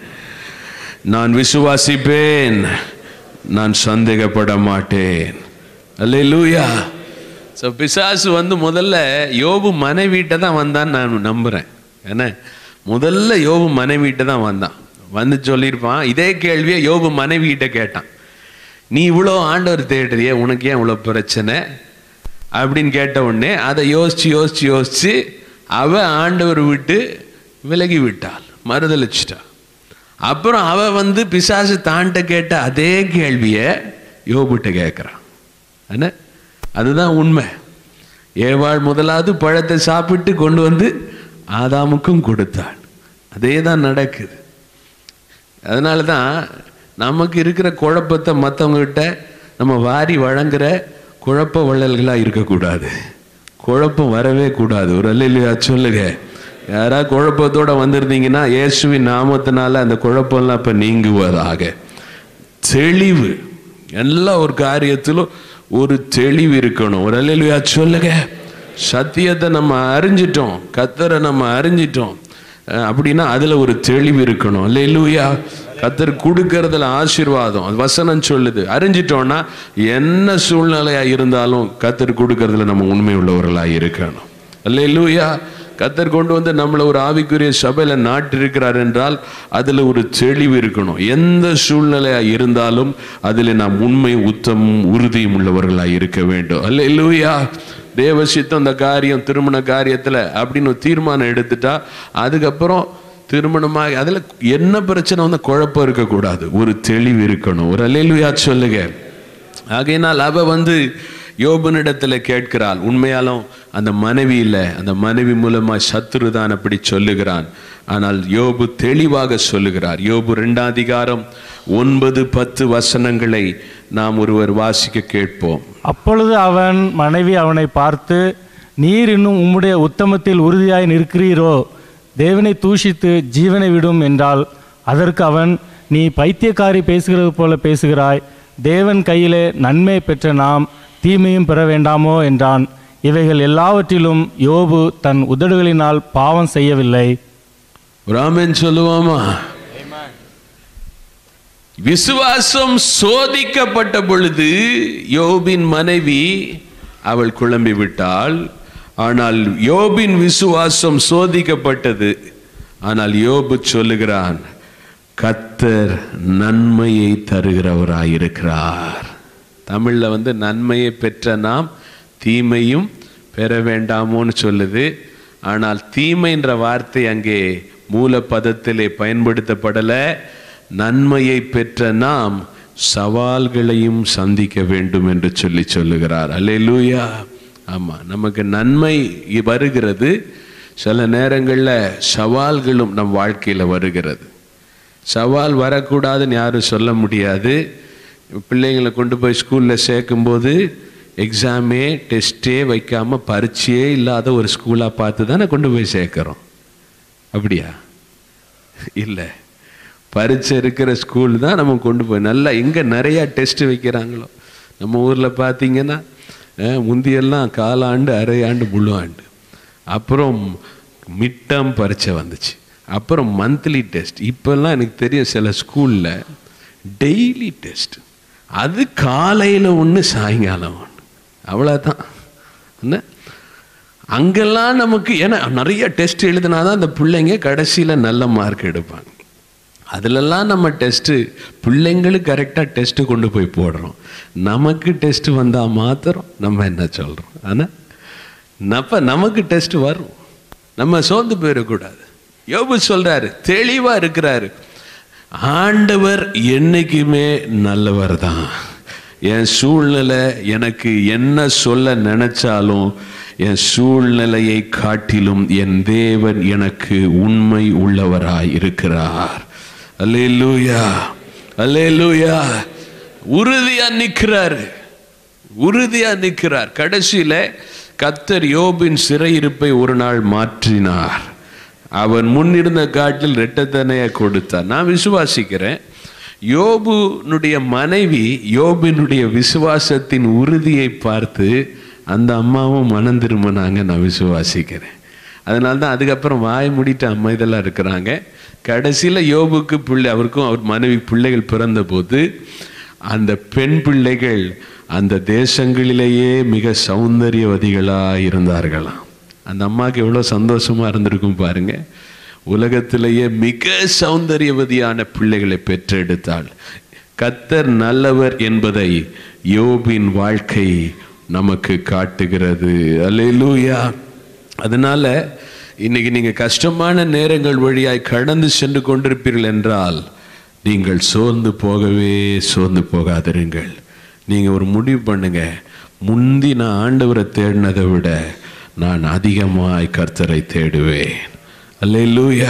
நான் விசுவாசிப்பேன் நான் சந்தேகப்பட மாட்டேன் அல்லேலூயா ஸோ பிசாசு வந்து முதல்ல யோபு மனைவிட்ட தான் வந்தான்னு நான் நம்புறேன் என்ன முதல்ல யோபு மனைவிட்ட தான் வந்தான் வந்து சொல்லியிருப்பான் இதே கேள்வியை யோபு மனைவிகிட்ட கேட்டான் நீ இவ்வளோ ஆண்டவர் தேடுறியே உனக்கு ஏன் இவ்வளோ பிரச்சனை அப்படின்னு கேட்ட உடனே அதை யோசிச்சு யோசிச்சு யோசிச்சு அவ ஆண்டவர் விட்டு விலகி விட்டாள் மறுதளிச்சிட்டா அப்புறம் அவ வந்து பிசாசு தாண்ட கேட்ட அதே கேள்வியை யோபுட்ட கேட்குறான் என்ன அதுதான் உண்மை ஏவாள் முதலாவது பழத்தை சாப்பிட்டு கொண்டு வந்து ஆதாமுக்கும் கொடுத்தாள் அதே தான் நடக்குது அதனால தான் நமக்கு இருக்கிற குழப்பத்தை மற்றவங்ககிட்ட நம்ம வாரி வழங்குற குழப்ப வள்ளல்களாக இருக்கக்கூடாது குழப்பம் வரவே கூடாது ஒரு அல்லையா சொல்லுங்க யாராவது குழப்பத்தோட வந்திருந்தீங்கன்னா இயேசுவின் நாமத்தினால அந்த குழப்பம்லாம் இப்போ நீங்குவதாக தெளிவு எல்லா ஒரு காரியத்திலும் ஒரு தெளிவு இருக்கணும் ஒரு அல்லையா சொல்லுங்க சத்தியத்தை நம்ம அறிஞ்சிட்டோம் கத்தரை நம்ம அறிஞ்சிட்டோம் அஹ் அப்படின்னா அதுல ஒரு தெளிவு இருக்கணும் அல்லையா கத்தர் கொடுக்கறதுல ஆசீர்வாதம் அது வசனம் சொல்லுது அறிஞ்சிட்டோம்னா என்ன சூழ்நிலையா இருந்தாலும் கத்தர் கொடுக்கறதுல நம்ம உண்மை உள்ளவர்களா இருக்கணும் அல்லையா கத்தர் கொண்டு வந்து நம்மளை ஒரு ஆவிக்குரிய சபையில நாட்டிருக்கிறார் என்றால் அதுல ஒரு தெளிவு இருக்கணும் எந்த சூழ்நிலையா இருந்தாலும் அதுல நாம் உண்மை உத்தமும் உறுதியும் உள்ளவர்களாய் இருக்க வேண்டும் அல்ல தேவ சித்தம் அந்த காரியம் திருமண காரியத்துல அப்படின்னு ஒரு தீர்மானம் எடுத்துட்டா அதுக்கப்புறம் திருமணமாக அதுல என்ன பிரச்சனை வந்து குழப்பம் இருக்கக்கூடாது ஒரு தெளிவு இருக்கணும் ஒரு அல்லேலுயா சொல்லுங்க ஆகையினால் அவ வந்து யோபனிடத்துல கேட்கிறாள் உண்மையாலும் அந்த மனைவி இல்லை அந்த மனைவி மூலமா சத்துரு தான் அப்படி சொல்லுகிறான் ஆனால் யோபு தெளிவாக சொல்லுகிறார் யோபு ரெண்டாம் அதிகாரம் ஒன்பது பத்து வசனங்களை நாம் ஒருவர் வாசிக்க கேட்போம் அப்பொழுது அவன் மனைவி அவனை பார்த்து நீர் இன்னும் உம்முடைய உத்தமத்தில் உறுதியாய் நிற்கிறீரோ தேவனை தூஷித்து ஜீவனை விடும் என்றால் அதற்கு அவன் நீ பைத்தியக்காரி பேசுகிறது போல பேசுகிறாய் தேவன் கையிலே நன்மை பெற்ற நாம் தீமையும் பெற வேண்டாமோ என்றான் இவைகள் எல்லாவற்றிலும் யோபு தன் உதடுகளினால் பாவம் செய்யவில்லை ராமன் சொல்லுவாமா விசுவாசம் சோதிக்கப்பட்ட பொழுது யோபின் மனைவி அவள் குழம்பி விட்டாள் ஆனால் யோபின் விசுவாசம் சோதிக்கப்பட்டது ஆனால் யோபு சொல்லுகிறான் கத்தர் நன்மையை தருகிறவராயிருக்கிறார் தமிழ்ல வந்து நன்மையை பெற்ற நாம் தீமையும் பெற வேண்டாமோன்னு சொல்லுது ஆனால் தீமைன்ற வார்த்தை அங்கே மூலப்பதத்திலே பயன்படுத்தப்படலை நன்மையை பெற்ற நாம் சவால்களையும் சந்திக்க வேண்டும் என்று சொல்லி சொல்லுகிறார் அல்லேலூயா ஆமாம் நமக்கு நன்மை வருகிறது சில நேரங்களில் சவால்களும் நம் வாழ்க்கையில் வருகிறது சவால் வரக்கூடாதுன்னு யாரும் சொல்ல முடியாது பிள்ளைங்களை கொண்டு போய் ஸ்கூலில் சேர்க்கும்போது எக்ஸாமே டெஸ்ட்டே வைக்காமல் பரீட்சையே இல்லாத ஒரு ஸ்கூலாக பார்த்து தானே கொண்டு போய் சேர்க்குறோம் அப்படியா இல்லை பரீட்சை இருக்கிற ஸ்கூல் தான் நம்ம கொண்டு போய் நல்லா எங்கே நிறையா டெஸ்ட் வைக்கிறாங்களோ நம்ம ஊரில் பார்த்தீங்கன்னா அஹ், முந்தியெல்லாம் காலாண்டு அரையாண்டு முழு ஆண்டு அப்புறம் மிட்டம் பரீட்சை வந்துச்சு அப்புறம் மந்த்லி டெஸ்ட் இப்போல்லாம் எனக்கு தெரியும் சில ஸ்கூலில் டெய்லி டெஸ்ட் அது காலையில் ஒன்று சாயங்காலம் ஒன்று அவ்வளோதான் என்ன அங்கெல்லாம் நமக்கு ஏன்னா நிறைய டெஸ்ட் எழுதினா தான் அந்த பிள்ளைங்க கடைசியில் நல்ல மார்க் எடுப்பாங்க அதிலெல்லாம் நம்ம டெஸ்ட்டு பிள்ளைங்களுக்கு கரெக்டாக டெஸ்ட்டு கொண்டு போய் போடுறோம் நமக்கு டெஸ்ட் வந்தால் மாத்திரம் நம்ம என்ன சொல்கிறோம் ஆனால் நப்ப நமக்கு டெஸ்ட் வரும் நம்ம சோர்ந்து போயிடக்கூடாது யோபு சொல்றாரு தெளிவா இருக்கிறாரு ஆண்டவர் என்னைக்குமே நல்லவர் தான் என் சூழ்நிலை எனக்கு என்ன சொல்ல நினைச்சாலும் என் சூழ்நிலையை காட்டிலும் என் தேவன் எனக்கு உண்மை உள்ளவராய் இருக்கிறார் அல்லேலூயா அல்லேலூயா உறுதியா நிற்கிறாரு உறுதியா நிற்கிறார் கடைசியில கத்தர் யோபின் சிறையிருப்பை ஒரு நாள் மாற்றினார் அவன் முன்னிருந்த காட்டில் ரெட்டத்தனையை கொடுத்தார் நான் விசுவாசிக்கிறேன் யோபுனுடைய மனைவி யோபினுடைய விசுவாசத்தின் உறுதியை பார்த்து அந்த அம்மாவும் மனம் திரும்பினாங்க நான் விசுவாசிக்கிறேன் அதனால தான் அதுக்கப்புறம் வாய் மூடிட்டு அம்மா இதெல்லாம் இருக்கிறாங்க கடைசியில் யோபுக்கு பிள்ளை அவருக்கும் அவர் மனைவி பிள்ளைகள் பிறந்தபோது அந்த பெண் பிள்ளைகள் அந்த தேசங்களிலேயே மிக சௌந்தரியவதிகளாக இருந்தார்களாம் அந்த அம்மாவுக்கு எவ்வளோ சந்தோஷமா இருந்திருக்கும் பாருங்க உலகத்திலேயே மிக சௌந்தரியவதியான பிள்ளைகளை பெற்றெடுத்தாள் கத்தர் நல்லவர் என்பதை யோபின் வாழ்க்கை நமக்கு காட்டுகிறது அல்லேலூயா அதனால இன்னைக்கு நீங்க கஷ்டமான நேரங்கள் வழியாய் கடந்து சென்று கொண்டிருப்பீர்கள் என்றால் நீங்கள் சோர்ந்து போகவே சோர்ந்து போகாதிருங்கள் நீங்க ஒரு முடிவு பண்ணுங்க முந்தி நான் ஆண்டவரை தேடினதை விட நான் அதிகமாய் கர்த்தரை தேடுவேன் hallelujah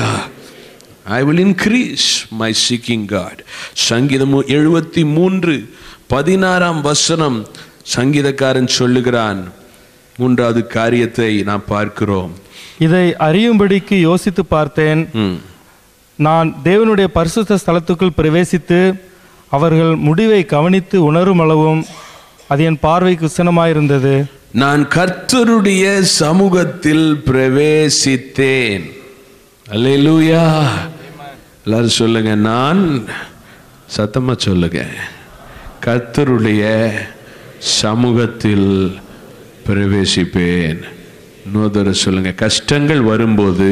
I will increase my seeking God சங்கீதம் எழுபத்தி மூன்று பதினாறாம் வசனம் சங்கீதக்காரன் சொல்லுகிறான் மூன்றாவது காரியத்தை நாம் பார்க்கிறோம் இதை அறியும்படிக்கு யோசித்து பார்த்தேன் ம். நான் தேவனுடைய பரிசுத்த ஸ்தலத்துக்குள் பிரவேசித்து அவர்கள் முடிவை கவனித்து உணரும் அளவும் அது என் பார்வைக்கு உசனமாயிருந்தது நான் கர்த்தருடைய சமூகத்தில் பிரவேசித்தேன் அல்லேலூயா எல்லாரும் சொல்லுங்க நான் சத்தமா சொல்லுங்க கர்த்தருடைய சமூகத்தில் பிரவேசிப்பேன் இன்னொரு சொல்லுங்க கஷ்டங்கள் வரும்போது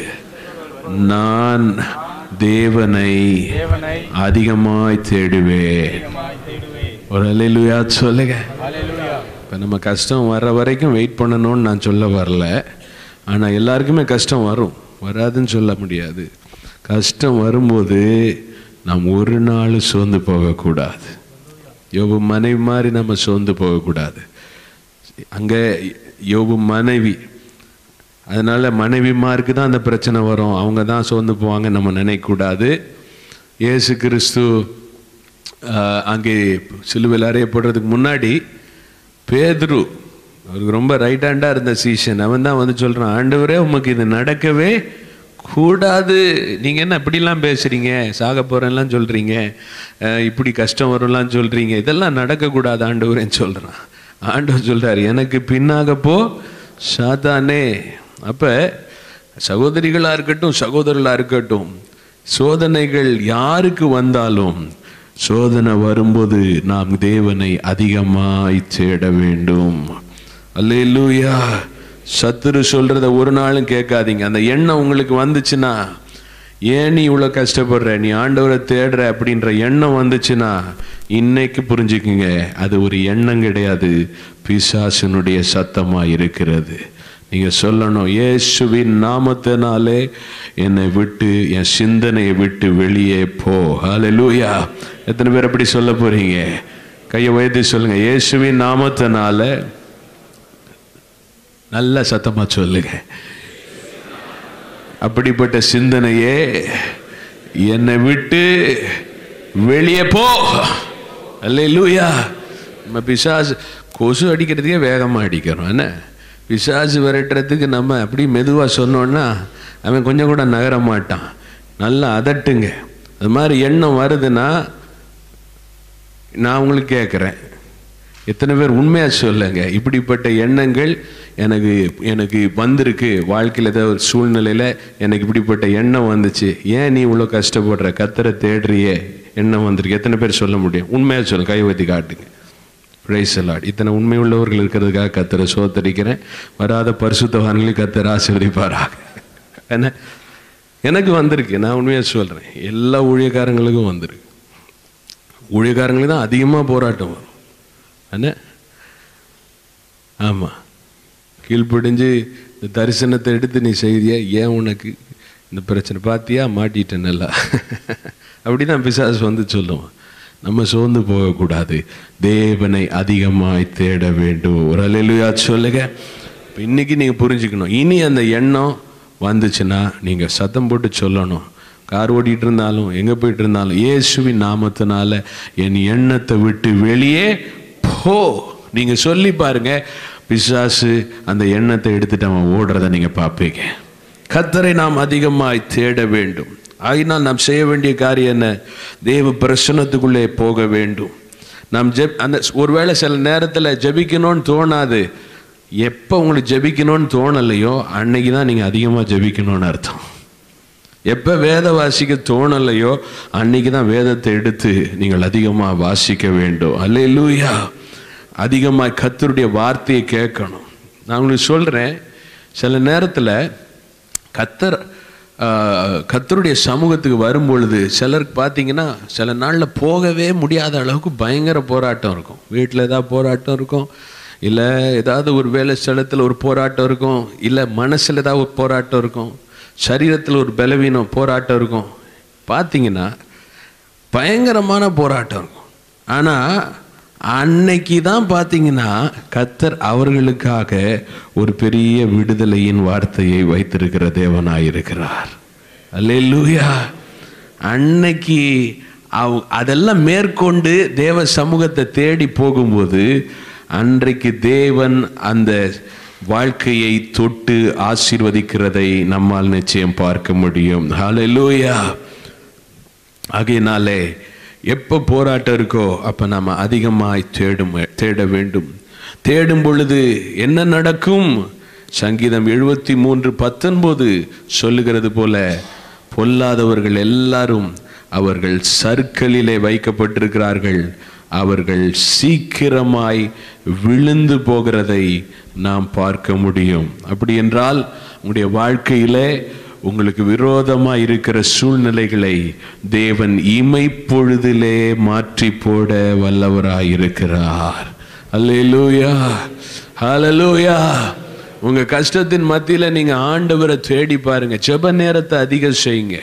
நான் தேவனை அதிகமாய் தேடுவேன் ஒரு அல்லேலூயா சொல்லுங்க இப்போ நம்ம கஷ்டம் வர்ற வரைக்கும் வெயிட் பண்ணணும்னு நான் சொல்ல வரல ஆனால் எல்லாருக்குமே கஷ்டம் வரும் வராதுன்னு சொல்ல முடியாது கஷ்டம் வரும்போது நாம் ஒரு நாள் சோர்ந்து போகக்கூடாது யோபு மனைவி மாதிரி நம்ம சோர்ந்து போகக்கூடாது அங்கே யோபு மனைவி அதனால மனைவிமாருக்கு தான் அந்த பிரச்சனை வரும் அவங்க தான் சோர்ந்து போவாங்க நம்ம நினைக்கக்கூடாது இயேசு கிறிஸ்து ஆஹ், அங்கே சிலுவையில் அறையப்படுறதுக்கு முன்னாடி பேதுரு அவருக்கு ரொம்ப ரைட் ஹேண்டாக இருந்த சீசன் அவன் தான் வந்து சொல்கிறான் ஆண்டவரே உமக்கு இது நடக்கவே கூடாது நீங்கள் என்ன இப்படிலாம் பேசுகிறீங்க சாக போகிறேன்லாம் சொல்கிறீங்க இப்படி கஷ்டம் வரும்லாம் சொல்கிறீங்க இதெல்லாம் நடக்கக்கூடாது ஆண்டவரேன்னு சொல்கிறான் ஆண்டவர் சொல்கிறார் எனக்கு பின்னாக போ சாத்தானே அப்போ சகோதரிகளாக இருக்கட்டும் சகோதரர்களாக இருக்கட்டும் சோதனைகள் யாருக்கு வந்தாலும் சோதனை வரும்போது நாம் தேவனை அதிகமாய் தேட வேண்டும் அல்லேலூயா சத்துரு சொல்றத ஒரு நாளும் கேட்காதீங்க அந்த எண்ணம் உங்களுக்கு வந்துச்சுன்னா ஏன் நீ இவ்வளோ கஷ்டப்படுற நீ ஆண்டவரை தேடுற அப்படின்ற எண்ணம் வந்துச்சுன்னா இன்னைக்கு புரிஞ்சுக்குங்க அது ஒரு எண்ணம் கிடையாது பிசாசனுடைய சத்தமா இருக்கிறது நீங்க சொல்லணும் இயேசுவின் நாமத்தினாலே என்னை விட்டு என் சிந்தனையை விட்டு வெளியே போ ஹalleluya எத்தனை பேர் அப்படி சொல்ல போறீங்க கையை உயர்த்தி சொல்லுங்க இயேசுவின் நாமத்தினால நல்ல சத்தமா சொல்லுங்க அப்படிப்பட்ட சிந்தனையே என்னை விட்டு வெளியே போ அல்லேலூயா நம்ம பிசாசு கொசு அடிக்கிறதுக்கே வேகமாக அடிக்கிறோம் என்ன பிசாசு விரட்டுறதுக்கு நம்ம அப்படி மெதுவாக சொன்னோன்னா அவன் கொஞ்சம் கூட நகர மாட்டான் நல்லா அதட்டுங்க அது மாதிரி எண்ணம் வருதுன்னா நான் உங்களுக்கு கேட்குறேன் எத்தனை பேர் உண்மையாக சொல்லுங்க இப்படிப்பட்ட எண்ணங்கள் எனக்கு எனக்கு வந்திருக்கு வாழ்க்கையில் ஏதோ ஒரு சூழ்நிலையில் எனக்கு இப்படிப்பட்ட எண்ணம் வந்துச்சு ஏன் நீ இவ்வளோ கஷ்டப்படுற கத்தரை தேடுறியே எண்ணம் வந்திருக்கு எத்தனை பேர் சொல்ல முடியும் உண்மையாக சொல்லுங்க கை ஊற்றி காட்டுங்க பிரைஸ் அலாட் இத்தனை உண்மை உள்ளவர்கள் இருக்கிறதுக்காக கத்தரை சோத்தரிக்கிறேன் வராத பரிசுத்தவான்களையும் கத்தரை ஆசீர்வதிப்பாராக என்ன எனக்கு வந்திருக்கு நான் உண்மையாக சொல்கிறேன் எல்லா ஊழியக்காரங்களுக்கும் வந்திருக்கு ஊழியக்காரங்களுக்கு தான் அதிகமாக போராட்டம் வரும் என்ன ஆமாம் கீழ்ப்படிஞ்சு இந்த தரிசனத்தை எடுத்து நீ செய்தியா ஏன் உனக்கு இந்த பிரச்சனை பார்த்தியா மாட்டிட்டேன் நல்லா அப்படி தான் பிசாசு வந்து சொல்லுவான் நம்ம சோர்ந்து போகக்கூடாது தேவனை அதிகமாய் தேட வேண்டும் ஒரு அலையிலுயா சொல்லுங்க இப்ப இன்னைக்கு நீங்கள் புரிஞ்சுக்கணும் இனி அந்த எண்ணம் வந்துச்சுன்னா நீங்கள் சத்தம் போட்டு சொல்லணும் கார் ஓட்டிகிட்டு இருந்தாலும் எங்கே போயிட்டு இருந்தாலும் இயேசுவின் நாமத்தினால என் எண்ணத்தை விட்டு வெளியே போ நீங்கள் சொல்லி பாருங்க பிசாசு அந்த எண்ணத்தை எடுத்துட்டு அவன் ஓடுறதை நீங்கள் பார்ப்பீங்க கத்தரை நாம் அதிகமாய் தேட வேண்டும் ஆகினால் நாம் செய்ய வேண்டிய காரியம் என்ன தேவ பிரசன்னத்துக்குள்ளே போக வேண்டும் நாம் ஜெப் அந்த ஒருவேளை சில நேரத்தில் ஜெபிக்கணும்னு தோணாது எப்போ உங்களுக்கு ஜெபிக்கணும்னு தோணலையோ அன்னைக்கு தான் நீங்கள் அதிகமாக ஜெபிக்கணும்னு அர்த்தம் எப்போ வேத வாசிக்க தோணலையோ அன்னைக்கு தான் வேதத்தை எடுத்து நீங்கள் அதிகமாக வாசிக்க வேண்டும் அல்லேலூயா அதிகமாக கத்தருடைய வார்த்தையை கேட்கணும் நான் உங்களுக்கு சொல்கிறேன் சில நேரத்தில் கத்தர் ஆஹ், கத்தருடைய சமூகத்துக்கு வரும்பொழுது சிலருக்கு பார்த்தீங்கன்னா சில நாளில் போகவே முடியாத அளவுக்கு பயங்கர போராட்டம் இருக்கும் வீட்டில் ஏதாவது போராட்டம் இருக்கும் இல்லை ஏதாவது ஒரு வேலை ஸ்தலத்தில் ஒரு போராட்டம் இருக்கும் இல்லை மனசில் ஏதாவது ஒரு போராட்டம் இருக்கும் சரீரத்தில் ஒரு பலவீனம் போராட்டம் இருக்கும் பார்த்தீங்கன்னா பயங்கரமான போராட்டம் இருக்கும் ஆனால் அன்னைக்கு தான் பார்த்தீங்கன்னா கத்தர் அவர்களுக்காக ஒரு பெரிய விடுதலையின் வார்த்தையை வைத்திருக்கிற தேவனாயிருக்கிறார் அல்லேலூயா அன்னைக்கு அவ் அதெல்லாம் மேற்கொண்டு தேவ சமூகத்தை தேடி போகும்போது அன்றைக்கு தேவன் அந்த வாழ்க்கையை தொட்டு ஆசீர்வதிக்கிறதை நம்மால் நிச்சயம் பார்க்க முடியும் ஹalleluya ஆகையினாலே எப்போ போராட்டம் இருக்கோ அப்போ நாம் அதிகமாய் தேடும் தேட வேண்டும் தேடும் பொழுது என்ன நடக்கும் சங்கீதம் எழுபத்தி மூன்று பத்தொன்பது சொல்லுகிறது போல பொல்லாதவர்கள் எல்லாரும் அவர்கள் சர்க்கலிலே வைக்கப்பட்டிருக்கிறார்கள் அவர்கள் சீக்கிரமாய் விழுந்து போகிறதை நாம் பார்க்க முடியும் அப்படி என்றால் உங்களுடைய வாழ்க்கையிலே உங்களுக்கு விரோதமாக இருக்கிற சூழ்நிலைகளை தேவன் இமைப்பொழுதிலே மாற்றி போட வல்லவராய் இருக்கிறார் அல்லேலூயா ஹalleluya உங்க கஷ்டத்தின் மத்தியில நீங்க ஆண்டவரை தேடி பாருங்க ஜெப நேரத்தை அதிகம் செய்யுங்க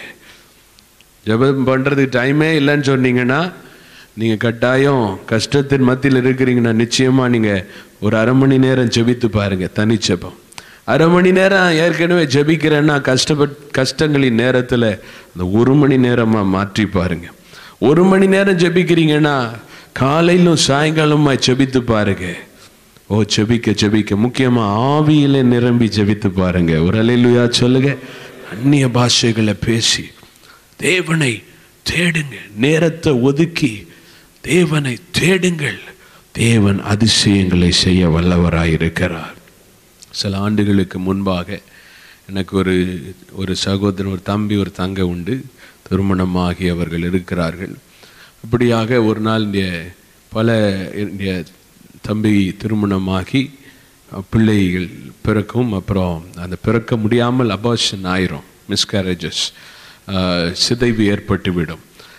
ஜெபம் பண்றதுக்கு டைமே இல்லைன்னு சொன்னீங்கன்னா நீங்க கட்டாயம் கஷ்டத்தின் மத்தியில் இருக்கிறீங்கன்னா நிச்சயமா நீங்க ஒரு அரை மணி நேரம் ஜெபித்து பாருங்க தனி ஜெபம் அரை மணி நேரம் ஏற்கனவே ஜெபிக்கிறேன்னா கஷ்டப்பட் கஷ்டங்களின் நேரத்தில் அந்த ஒரு மணி நேரமாக மாற்றி பாருங்க ஒரு மணி நேரம் ஜெபிக்கிறீங்கன்னா காலையிலும் சாயங்காலமாக ஜெபித்து பாருங்க ஓ ஜெபிக்க ஜெபிக்க முக்கியமாக ஆவியில நிரம்பி ஜெபித்து பாருங்க ஒரு அலையிலுயா சொல்லுங்க அந்நிய பாஷைகளை பேசி தேவனை தேடுங்க நேரத்தை ஒதுக்கி தேவனை தேடுங்கள் தேவன் அதிசயங்களை செய்ய வல்லவராயிருக்கிறார் சில ஆண்டுகளுக்கு முன்பாக எனக்கு ஒரு ஒரு சகோதரன் ஒரு தம்பி ஒரு தங்கை உண்டு திருமணமாகி அவர்கள் இருக்கிறார்கள் அப்படியாக ஒரு நாள் இந்த பல இந்த தம்பி திருமணமாகி பிள்ளைகள் பிறக்கும் அப்புறம் அந்த பிறக்க முடியாமல் அபாஷன் ஆயிரும் மிஸ்கேரேஜஸ் சிதைவு ஏற்பட்டுவிடும்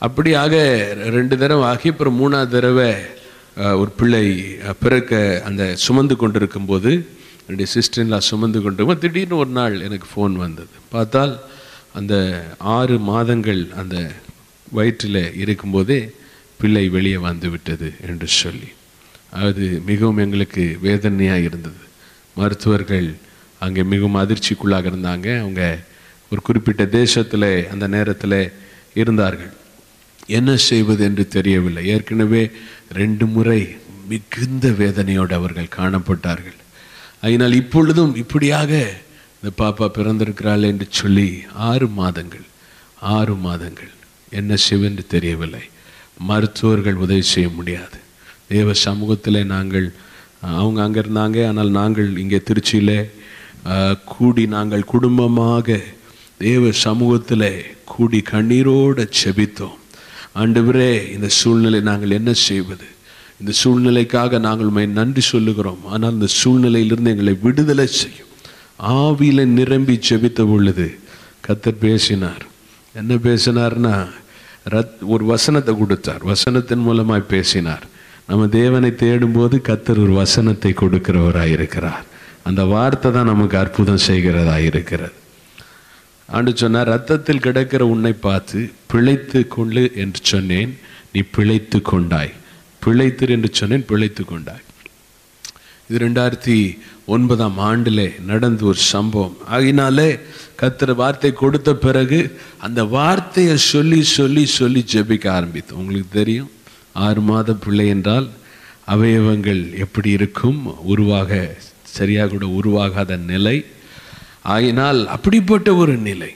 அப்படியாக ரெண்டு தடவை ஆகி அப்புறம் மூணாவது தடவை அஹ், ஒரு பிள்ளை அஹ், பிறக்க அந்த சுமந்து கொண்டிருக்கும் போது என்னுடைய சிஸ்டர்லாம் சுமந்து கொண்டிருக்கும் திடீர்னு ஒரு நாள் எனக்கு ஃபோன் வந்தது பார்த்தால் அந்த ஆறு மாதங்கள் அந்த வயிற்றில் இருக்கும்போதே பிள்ளை வெளியே வந்து விட்டது என்று சொல்லி அது மிகவும் எங்களுக்கு வேதனையாக இருந்தது மருத்துவர்கள் அங்கே மிகவும் அதிர்ச்சிக்குள்ளாக இருந்தாங்க அவங்க ஒரு குறிப்பிட்ட தேசத்தில் அந்த நேரத்தில் இருந்தார்கள் என்ன செய்வது என்று தெரியவில்லை ஏற்கனவே ரெண்டு முறை மிகுந்த வேதனையோடு அவர்கள் காணப்பட்டார்கள் அதனால் இப்பொழுதும் இப்படியாக இந்த பாப்பா பிறந்திருக்கிறாள் என்று சொல்லி ஆறு மாதங்கள் ஆறு மாதங்கள் என்ன செய்வென்று தெரியவில்லை மருத்துவர்கள் உதவி செய்ய முடியாது தேவ சமூகத்தில் நாங்கள் அஹ், அவங்க அங்கே இருந்தாங்க ஆனால் நாங்கள் இங்கே திருச்சியில் அஹ், கூடி நாங்கள் குடும்பமாக தேவ சமூகத்தில் கூடி கண்ணீரோடு செபித்தோம் ஆண்டவரே இந்த சூழ்நிலை நாங்கள் என்ன செய்வது இந்த சூழ்நிலைக்காக நாங்கள் உம்மை நன்றி சொல்லுகிறோம் ஆனால் இந்த சூழ்நிலையிலிருந்து எங்களை விடுதலை செய்யும் ஆவியில நிரம்பி செபித்த பொழுது கத்தர் பேசினார் என்ன பேசினார்னா ரத் ஒரு வசனத்தை கொடுத்தார் வசனத்தின் மூலமாய் பேசினார் நம்ம தேவனை தேடும்போது கத்தர் ஒரு வசனத்தை கொடுக்கிறவராய் இருக்கிறார் அந்த வார்த்தை தான் நமக்கு அற்புதம் செய்கிறதா இருக்கிறது ஆண்டு சொன்னார் ரத்தத்தில் கிடக்கிற உன்னை பார்த்து பிழைத்து கொள்ளு என்று சொன்னேன் நீ பிழைத்து கொண்டாய் பிழைத்திரு என்று சொன்னேன் பிழைத்து கொண்டாய் இது ரெண்டாயிரத்தி ஒன்பதாம் ஆண்டில் நடந்த ஒரு சம்பவம் ஆகினாலே கத்திர வார்த்தை கொடுத்த பிறகு அந்த வார்த்தையை சொல்லி சொல்லி சொல்லி ஜெபிக்க ஆரம்பித்தோம் உங்களுக்கு தெரியும் ஆறு மாத பிள்ளை என்றால் அவயவங்கள் எப்படி இருக்கும் உருவாக சரியாக கூட உருவாகாத நிலை ஆகினால் அப்படிப்பட்ட ஒரு நிலை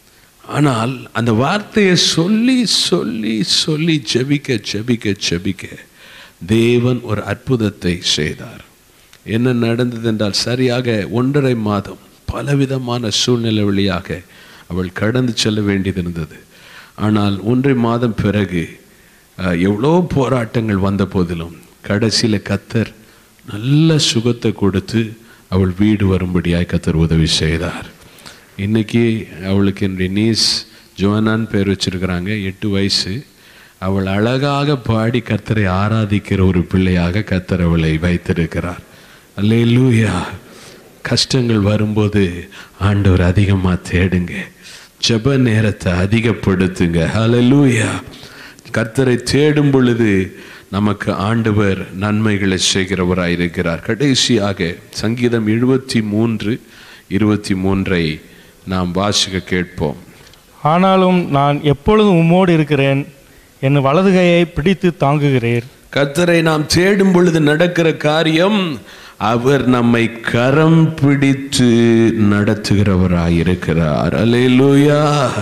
ஆனால் அந்த வார்த்தையை சொல்லி சொல்லி சொல்லி ஜெபிக்க ஜெபிக்க ஜெபிக்க தேவன் ஒரு அற்புதத்தை செய்தார் என்ன நடந்தது என்றால் சரியாக ஒன்றரை மாதம் பலவிதமான சூழ்நிலை வழியாக அவள் கடந்து செல்ல வேண்டியது இருந்தது ஆனால் ஒன்றரை மாதம் பிறகு அஹ், எவ்வளோ போராட்டங்கள் வந்த போதிலும் கடைசியில் கத்தர் நல்ல சுகத்தை கொடுத்து அவள் வீடு வரும்படியாய் கத்தர் உதவி செய்தார் இன்னைக்கு அவளுக்கு என்னுடைய நீஸ் ஜோனான் பேர் வச்சிருக்கிறாங்க எட்டு வயசு அவள் அழகாக பாடி கர்த்தரை ஆராதிக்கிற ஒரு பிள்ளையாக கர்த்தர் அவளை வைத்திருக்கிறார் அல்லேலூயா கஷ்டங்கள் வரும்போது ஆண்டவர் அதிகமாக தேடுங்க ஜெப நேரத்தை அதிகப்படுத்துங்க ஹalleluya கர்த்தரை தேடும் பொழுது நமக்கு ஆண்டவர் நன்மைகளை செய்கிறவராய் இருக்கிறார் கடைசியாக சங்கீதம் எழுபத்தி மூன்று இருபத்தி மூன்றை நாம் வாசிக்க கேட்போம் ஆனாலும் நான் எப்பொழுதும் உம்மோடு இருக்கிறேன் என் வலது கையை பிடித்து தாங்குகிறீர் கர்த்தரை நாம் தேடும் பொழுது நடக்கிற காரியம் அவர் நம்மை கரம் பிடித்து நடத்துகிறவராய் இருக்கிறார் அல்லேலூயா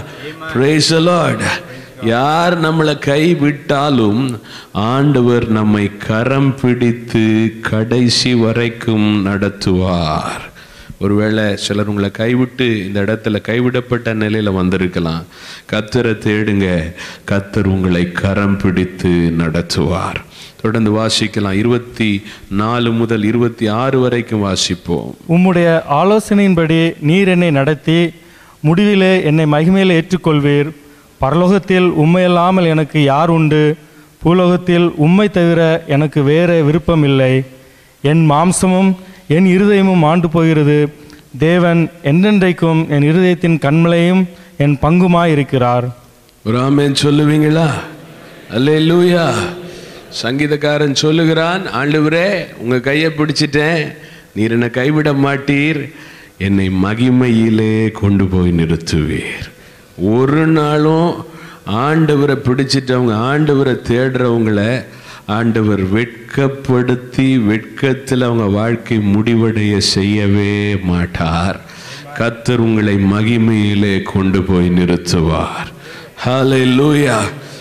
praise the lord யார் நம்மளை கைவிட்டாலும் ஆண்டவர் நம்மை கரம் பிடித்து கடைசி வரைக்கும் நடத்துவார் ஒருவேளை சிலர் உங்களை கைவிட்டு இந்த இடத்துல கைவிடப்பட்ட நிலையில வந்திருக்கலாம் கத்தரை தேடுங்க கத்தர் உங்களை கரம் பிடித்து நடத்துவார் தொடர்ந்து வாசிக்கலாம் இருபத்தி நாலு முதல் இருபத்தி ஆறு வரைக்கும் வாசிப்போம் உம்முடைய ஆலோசனையின்படி நீர் என்னை நடத்தி முடிவிலே என்னை மகிமையில் ஏற்றுக்கொள்வீர் பரலோகத்தில் உண்மையல்லாமல் எனக்கு யார் உண்டு பூலோகத்தில் உம்மை தவிர எனக்கு வேற விருப்பமில்லை என் மாம்சமும் என் இருதயமும் ஆண்டு போகிறது தேவன் என்றென்றைக்கும் என் இருதயத்தின் கண்மலையும் என் பங்குமாயிருக்கிறார் ஒரு ஆமென் சொல்லுவீங்களா அல்லேலூயா சங்கீதக்காரன் சொல்லுகிறான் ஆண்டவரே உங்க கையை பிடிச்சிட்டேன் நீர் என்னை கைவிட மாட்டீர் என்னை மகிமையிலே கொண்டு போய் நிறுத்துவீர் ஒரு நாளும் ஆண்டவரை பிடிச்சிட்டவங்க ஆண்டவரை தேடுறவங்கள ஆண்டவர் வெட்கப்படுத்தி வெட்கத்தில் அவங்க வாழ்க்கை முடிவடைய செய்யவே மாட்டார் கத்தர் உங்களை மகிமையிலே கொண்டு போய் நிறுத்துவார் ஹalleluya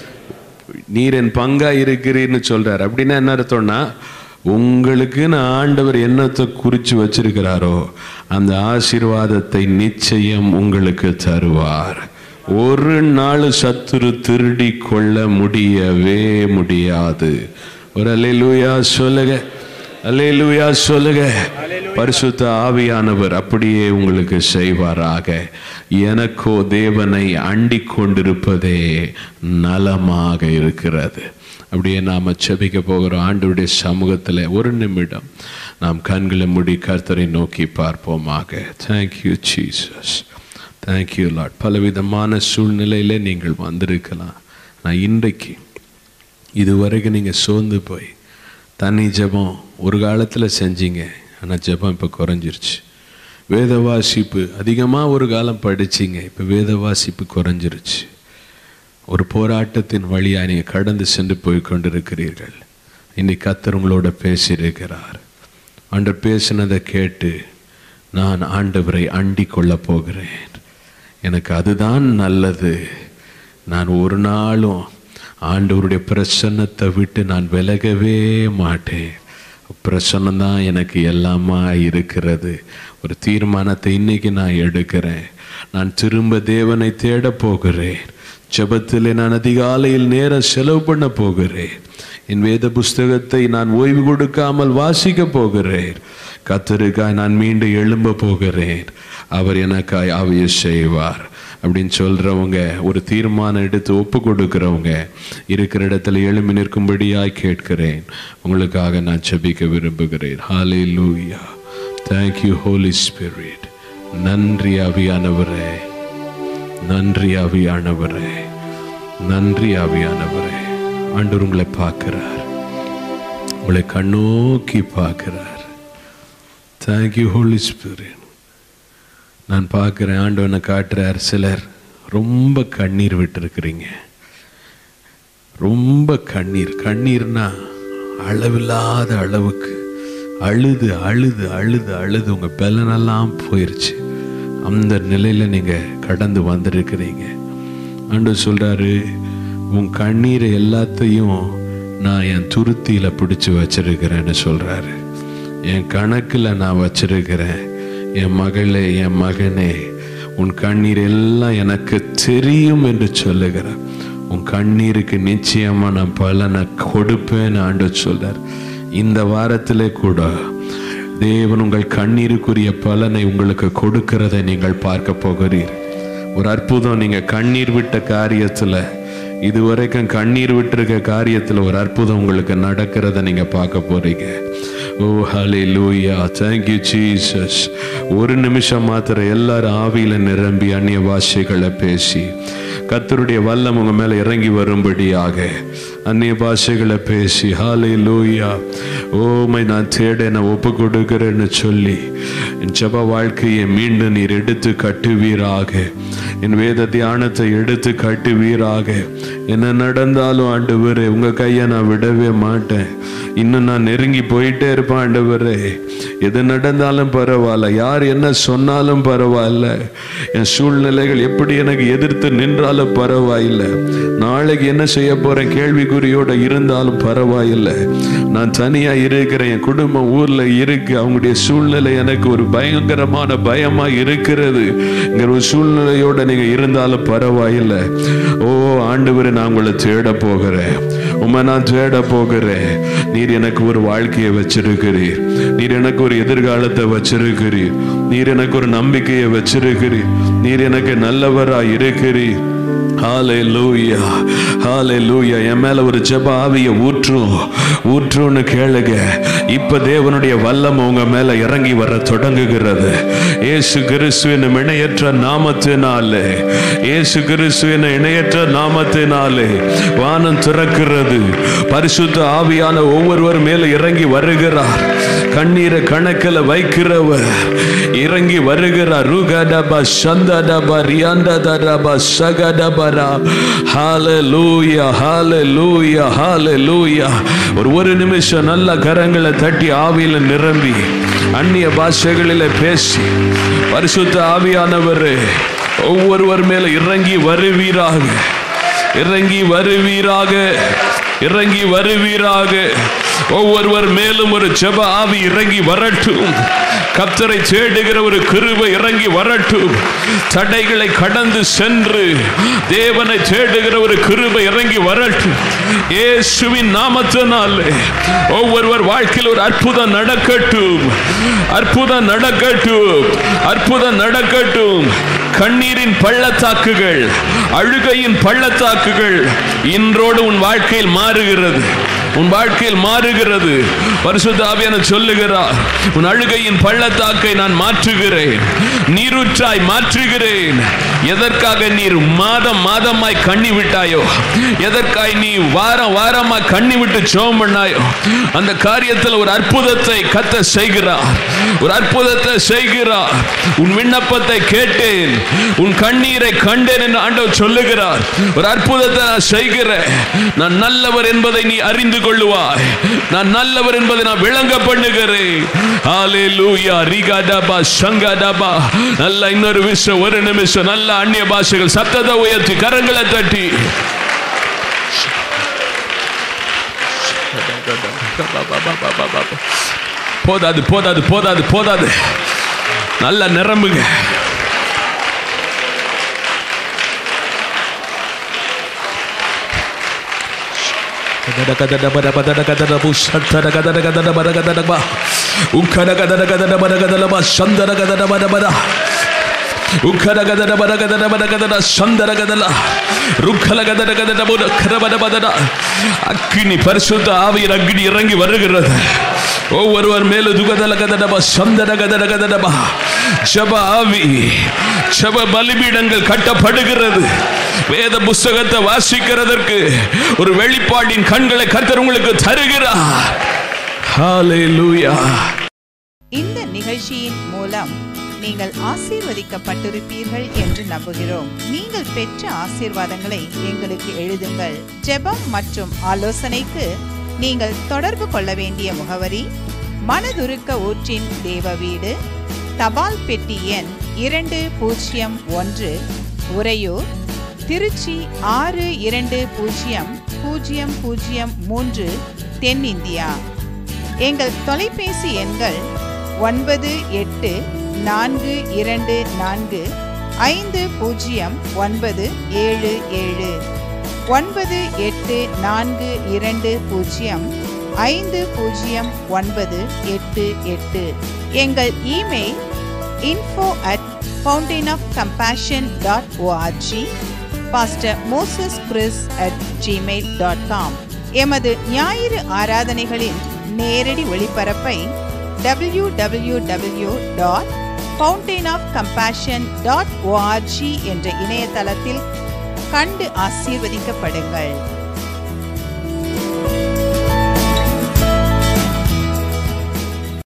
நீர் என் பங்கா இருக்கிறீர்னு சொல்றார் அப்படின்னா என்ன அர்த்தம்னா உங்களுக்கு நான் ஆண்டவர் என்னத்தை குறிச்சு வச்சிருக்கிறாரோ அந்த ஆசீர்வாதத்தை நிச்சயம் உங்களுக்கு தருவார் ஒரு நாள் சத்துரு திருடி கொள்ள முடியவே முடியாது ஒரு அல்லேலூயா சொல்லுங்க அல்லேலூயா சொல்லுங்க பரிசுத்த ஆவியானவர் அப்படியே உங்களுக்கு செய்வாராக எனக்கோ தேவனை அண்டிக் கொண்டிருப்பதே நலமாக இருக்கிறது அப்படியே நாம் செபிக்க போகிறோம் ஆண்டவருடைய சமூகத்தில் ஒரு நிமிடம் நாம் கண்களை மூடி கர்த்தரை நோக்கி பார்ப்போமாக தேங்க்யூ ஜீசஸ் தேங்க்யூ லாட் பலவிதமான சூழ்நிலையில நீங்கள் வந்திருக்கலாம் நான் இன்றைக்கு இதுவரைக்கும் நீங்கள் சோர்ந்து போய் தண்ணி ஜெபம் ஒரு காலத்தில் செஞ்சீங்க ஆனால் ஜெபம் இப்போ குறைஞ்சிருச்சு வேத வாசிப்பு அதிகமாக ஒரு காலம் படிச்சீங்க இப்போ வேத வாசிப்பு குறைஞ்சிருச்சு ஒரு போராட்டத்தின் வழியாக நீங்கள் கடந்து சென்று போய் கொண்டிருக்கிறீர்கள் இன்னைக்கு கத்தர் உங்களோட பேசியிருக்கிறார் ஆண்டவர் பேசினதை கேட்டு நான் ஆண்டவரை அண்டிக் கொள்ளப் போகிறேன் எனக்கு அதுதான் நல்லது நான் ஒரு நாளும் ஆண்டவருடைய பிரசன்னத்தை விட்டு நான் விலகவே மாட்டேன் பிரசன்னம் தான் எனக்கு எல்லாமா இருக்கிறது ஒரு தீர்மானத்தை இன்னைக்கு நான் எடுக்கிறேன் நான் திரும்ப தேவனை தேட போகிறேன் ஜெபத்திலே நான் அதிகாலையில் நேரம் செலவு பண்ண போகிறேன் என் வேத புஸ்தகத்தை நான் ஓய்வு கொடுக்காமல் வாசிக்க போகிறேன் கத்தருக்காய் நான் மீண்டும் எழும்ப போகிறேன் அவர் எனக்காய் ஆவிய செய்வார் அப்படின்னு சொல்றவங்க ஒரு தீர்மானம் எடுத்து ஒப்பு கொடுக்கிறவங்க இருக்கிற இடத்துல எழும்பி நிற்கும்படியாய் கேட்கிறேன் உங்களுக்காக நான் செபிக்க விரும்புகிறேன் ஹாலே லூயா தேங்க்யூ ஹோலி ஸ்பிரிட் நன்றி ஆவியானவரே நன்றி ஆவியானவரே நன்றி ஆவியானவரே ஆண்டவர் உங்களை பார்க்கிறார் உங்களை கண்ணோக்கி பார்க்கிறார் தேங்க்யூ ஹோலி ஸ்பிரிட் நான் பார்க்குறேன் ஆண்டவனை காட்டுறார் சிலர் ரொம்ப கண்ணீர் விட்டுருக்கிறீங்க ரொம்ப கண்ணீர் கண்ணீர்னா அளவில்லாத அளவுக்கு அழுது அழுது அழுது அழுது உங்கள் பலனெல்லாம் போயிருச்சு அந்த நிலையில் நீங்கள் கடந்து வந்திருக்கிறீங்க ஆண்டவர் சொல்கிறாரு உன் கண்ணீரை எல்லாத்தையும் நான் என் துருத்தியில் பிடிச்சி வச்சிருக்கிறேன்னு சொல்கிறாரு என் கணக்கில் நான் வச்சிருக்கிறேன் என் மகளே என் மகனே உன் கண்ணீர் எல்லாம் எனக்கு தெரியும் என்று சொல்லுகிறார் உன் கண்ணீருக்கு நிச்சயமா நான் பலனை கொடுப்பேன்னு ஆண்டு சொல்றார் இந்த வாரத்திலே கூட தேவன் உங்கள் கண்ணீருக்குரிய பலனை உங்களுக்கு கொடுக்கிறதை நீங்கள் பார்க்க போகிறீர் ஒரு அற்புதம் நீங்க கண்ணீர் விட்ட காரியத்துல இதுவரைக்கும் கண்ணீர் விட்டிருக்க காரியத்துல ஒரு அற்புதம் உங்களுக்கு நடக்கிறத நீங்க பார்க்க போறீங்க ஓ ஹலே லூயா தேங்க்யூ ஜீசஸ் ஒரு நிமிஷம் மாத்திரம் எல்லாரும் ஆவியில நிரம்பி அந்நிய பாஷைகளை பேசி கத்தருடைய வல்லம் உங்க மேல இறங்கி வரும்படியாக அந்நிய பாஷைகளை பேசி ஹாலே லூயா ஓமை நான் தேட நான் ஒப்பு கொடுக்கிறேன்னு சொல்லி என் ஜப வாழ்க்கையை மீண்டும் நீர் எடுத்து கட்டுவீராக என் வேத தியானத்தை எடுத்து கட்டுவீராக என்ன நடந்தாலும் ஆண்டவரே உங்க கையை நான் விடவே மாட்டேன் இன்னும் நான் நெருங்கி போயிட்டே இருப்பேன் ஆண்டவரே எது நடந்தாலும் பரவாயில்ல யார் என்ன சொன்னாலும் பரவாயில்ல என் சூழ்நிலைகள் எப்படி எனக்கு எதிர்த்து நின்றாலும் பரவாயில்லை நாளைக்கு என்ன செய்ய போறேன் கேள்விக்குறியோட இருந்தாலும் பரவாயில்லை நான் தனியா இருக்கிறேன் என் குடும்பம் ஊர்ல இருக்கு அவங்களுடைய சூழ்நிலை எனக்கு ஒரு பயங்கரமான பயமா இருக்கிறது இங்க ஒரு சூழ்நிலையோட நீங்க இருந்தாலும் பரவாயில்லை ஓ ஆண்டவரே நான் உங்களை தேட போகிறேன் உம்மை நான் தேட போகிறேன் நீர் எனக்கு ஒரு வாழ்க்கையை வச்சிருக்கிறீர் நீர் எனக்கு ஒரு எதிர்காலத்தை வச்சிருக்கிறீர் நீர் எனக்கு ஒரு நம்பிக்கையை வச்சிருக்கிறீர் நீர் எனக்கு நல்லவரா இருக்கிறீர் ஹalleluya ஹalleluya என் மேல ஒரு ஜெப ஆவிய ஊற்றும் ஊற்றுன்னு கேளுங்க இப்ப தேவனுடைய வல்லம் உங்க மேல இறங்கி வர தொடங்குகிறது இயேசு கிறிஸ்துவின் இணையற்ற நாமத்தினாலே இயேசு கிறிஸ்துவின் இணையற்ற நாமத்தினாலே வானம் திறக்கிறது பரிசுத்த ஆவியான ஒவ்வொருவர் மேல இறங்கி வருகிறார் கண்ணீரை கணக்கில் வைக்கிறவர் இறங்கி வருகிறார் ருகடபா சந்தடபா ரியாண்டதடபா சகடபரா ஹalleluya ஹalleluya ஹalleluya ஒரு ஒரு நிமிஷம் நல்ல கரங்களை தட்டி ஆவியில நிரம்பி அந்நிய பாஷைகளில பேசி பரிசுத்த ஆவியானவர் ஒவ்வொருவர் மேல இறங்கி வருவீராக இறங்கி வருவீராக இறங்கி வருவீராக ஒவ்வொருவர் மேலும் ஒரு ஜெப ஆவி இறங்கி வரட்டும் கத்தரை தேடுகிற ஒரு கிருபை இறங்கி வரட்டும் தடைகளை கடந்து சென்று தேவனை தேடுகிற ஒரு கிருபை இறங்கி வரட்டும் இயேசுவின் நாமத்தினாலே ஒவ்வொருவர் வாழ்க்கையில் ஒரு அற்புதம் நடக்கட்டும் அற்புதம் நடக்கட்டும் அற்புதம் நடக்கட்டும் கண்ணீரின் பள்ளத்தாக்குகள் அழுகையின் பள்ளத்தாக்குகள் இன்றோடு உன் வாழ்க்கையில் மாறுகிறது உன் வாழ்க்கையில் மாறுகிறது பரிசுத்த ஆவியான சொல்லுகிறார் உன் அழுகையின் பள்ளத்தாக்கை நான் மாற்றுகிறேன் நீரூற்றாய் மாற்றுகிறேன் எதற்காக நீர் மாதம் மாதமாய் கண்ணி விட்டாயோ எதற்காய் நீ வாரம் வாரமாய் கண்ணி விட்டு சோம் பண்ணாயோ அந்த காரியத்தில் ஒரு அற்புதத்தை கத்த செய்கிறார் ஒரு அற்புதத்தை செய்கிறார் உன் விண்ணப்பத்தை கேட்டேன் உன் கண்ணீரை கண்டேன் என்று ஆண்டவர் சொல்லுகிறார் ஒரு அற்புதத்தை நான் செய்கிறேன் நான் நல்லவர் என்பதை நீ அறிந்து கொள்ளுவாய் நான் நல்லவர் என்பதை நான் விளங்க பண்ணுகிறேன் ஹalleluya ரிகாடபா சங்கடபா நல்ல இன்னொரு விஷயம் ஒரு நிமிஷம் நல்ல அந்நிய பாஷைகள் சத்தத்தை உயர்த்தி கரங்களை தட்டி போதாது போதாது போதாது போதாது நல்ல நிரம்புங்க அக்கினி பரிசுத்த ஆவியின் அக்னி இறங்கி வருகிறது ஒவ்வொருவர் மேல துகதல கதடபா சந்தன கதட கதடபா ஜப ஆவி ஜப பலிபீடங்கள் கட்டப்படுகிறது வேத புஸ்தகத்தை வாசிக்கிறதற்கு ஒரு வெளிப்பாட்டின் கண்களை கர்த்தர் உங்களுக்கு தருகிறார் ஹalleluya இந்த நிகழ்ச்சியின் மூலம் நீங்கள் ஆசீர்வதிக்கப்பட்டிருப்பீர்கள் என்று நம்புகிறோம் நீங்கள் பெற்ற ஆசீர்வாதங்களை எங்களுக்கு எழுதுங்கள் ஜெபம் மற்றும் ஆலோசனைக்கு நீங்கள் தொடர்பு கொள்ள வேண்டிய முகவரி மனதுருக்க ஊற்றின் தேவ வீடு தபால் பெட்டி எண் இரண்டு பூஜ்ஜியம் ஒன்று உறையூர் திருச்சி ஆறு இரண்டு பூஜ்ஜியம் பூஜ்ஜியம் பூஜ்ஜியம் மூன்று தென்னிந்தியா எங்கள் தொலைபேசி எண்கள் ஒன்பது எட்டு நான்கு இரண்டு நான்கு ஐந்து பூஜ்ஜியம் ஒன்பது ஏழு ஏழு ஒன்பது எட்டு நான்கு இரண்டு பூஜ்ஜியம் ஐந்து பூஜ்ஜியம் ஒன்பது எட்டு எட்டு எங்கள் email info at fountain of compassion dot O R G pastor Moses Chris at Gmail dot com எமது ஞாயிறு ஆராதனைகளின் நேரடி ஒளிபரப்பை W W W dot fountain of compassion dot O R G என்ற இணையதளத்தில் கண்டு ஆசீர்வதிக்கப்படுங்கள்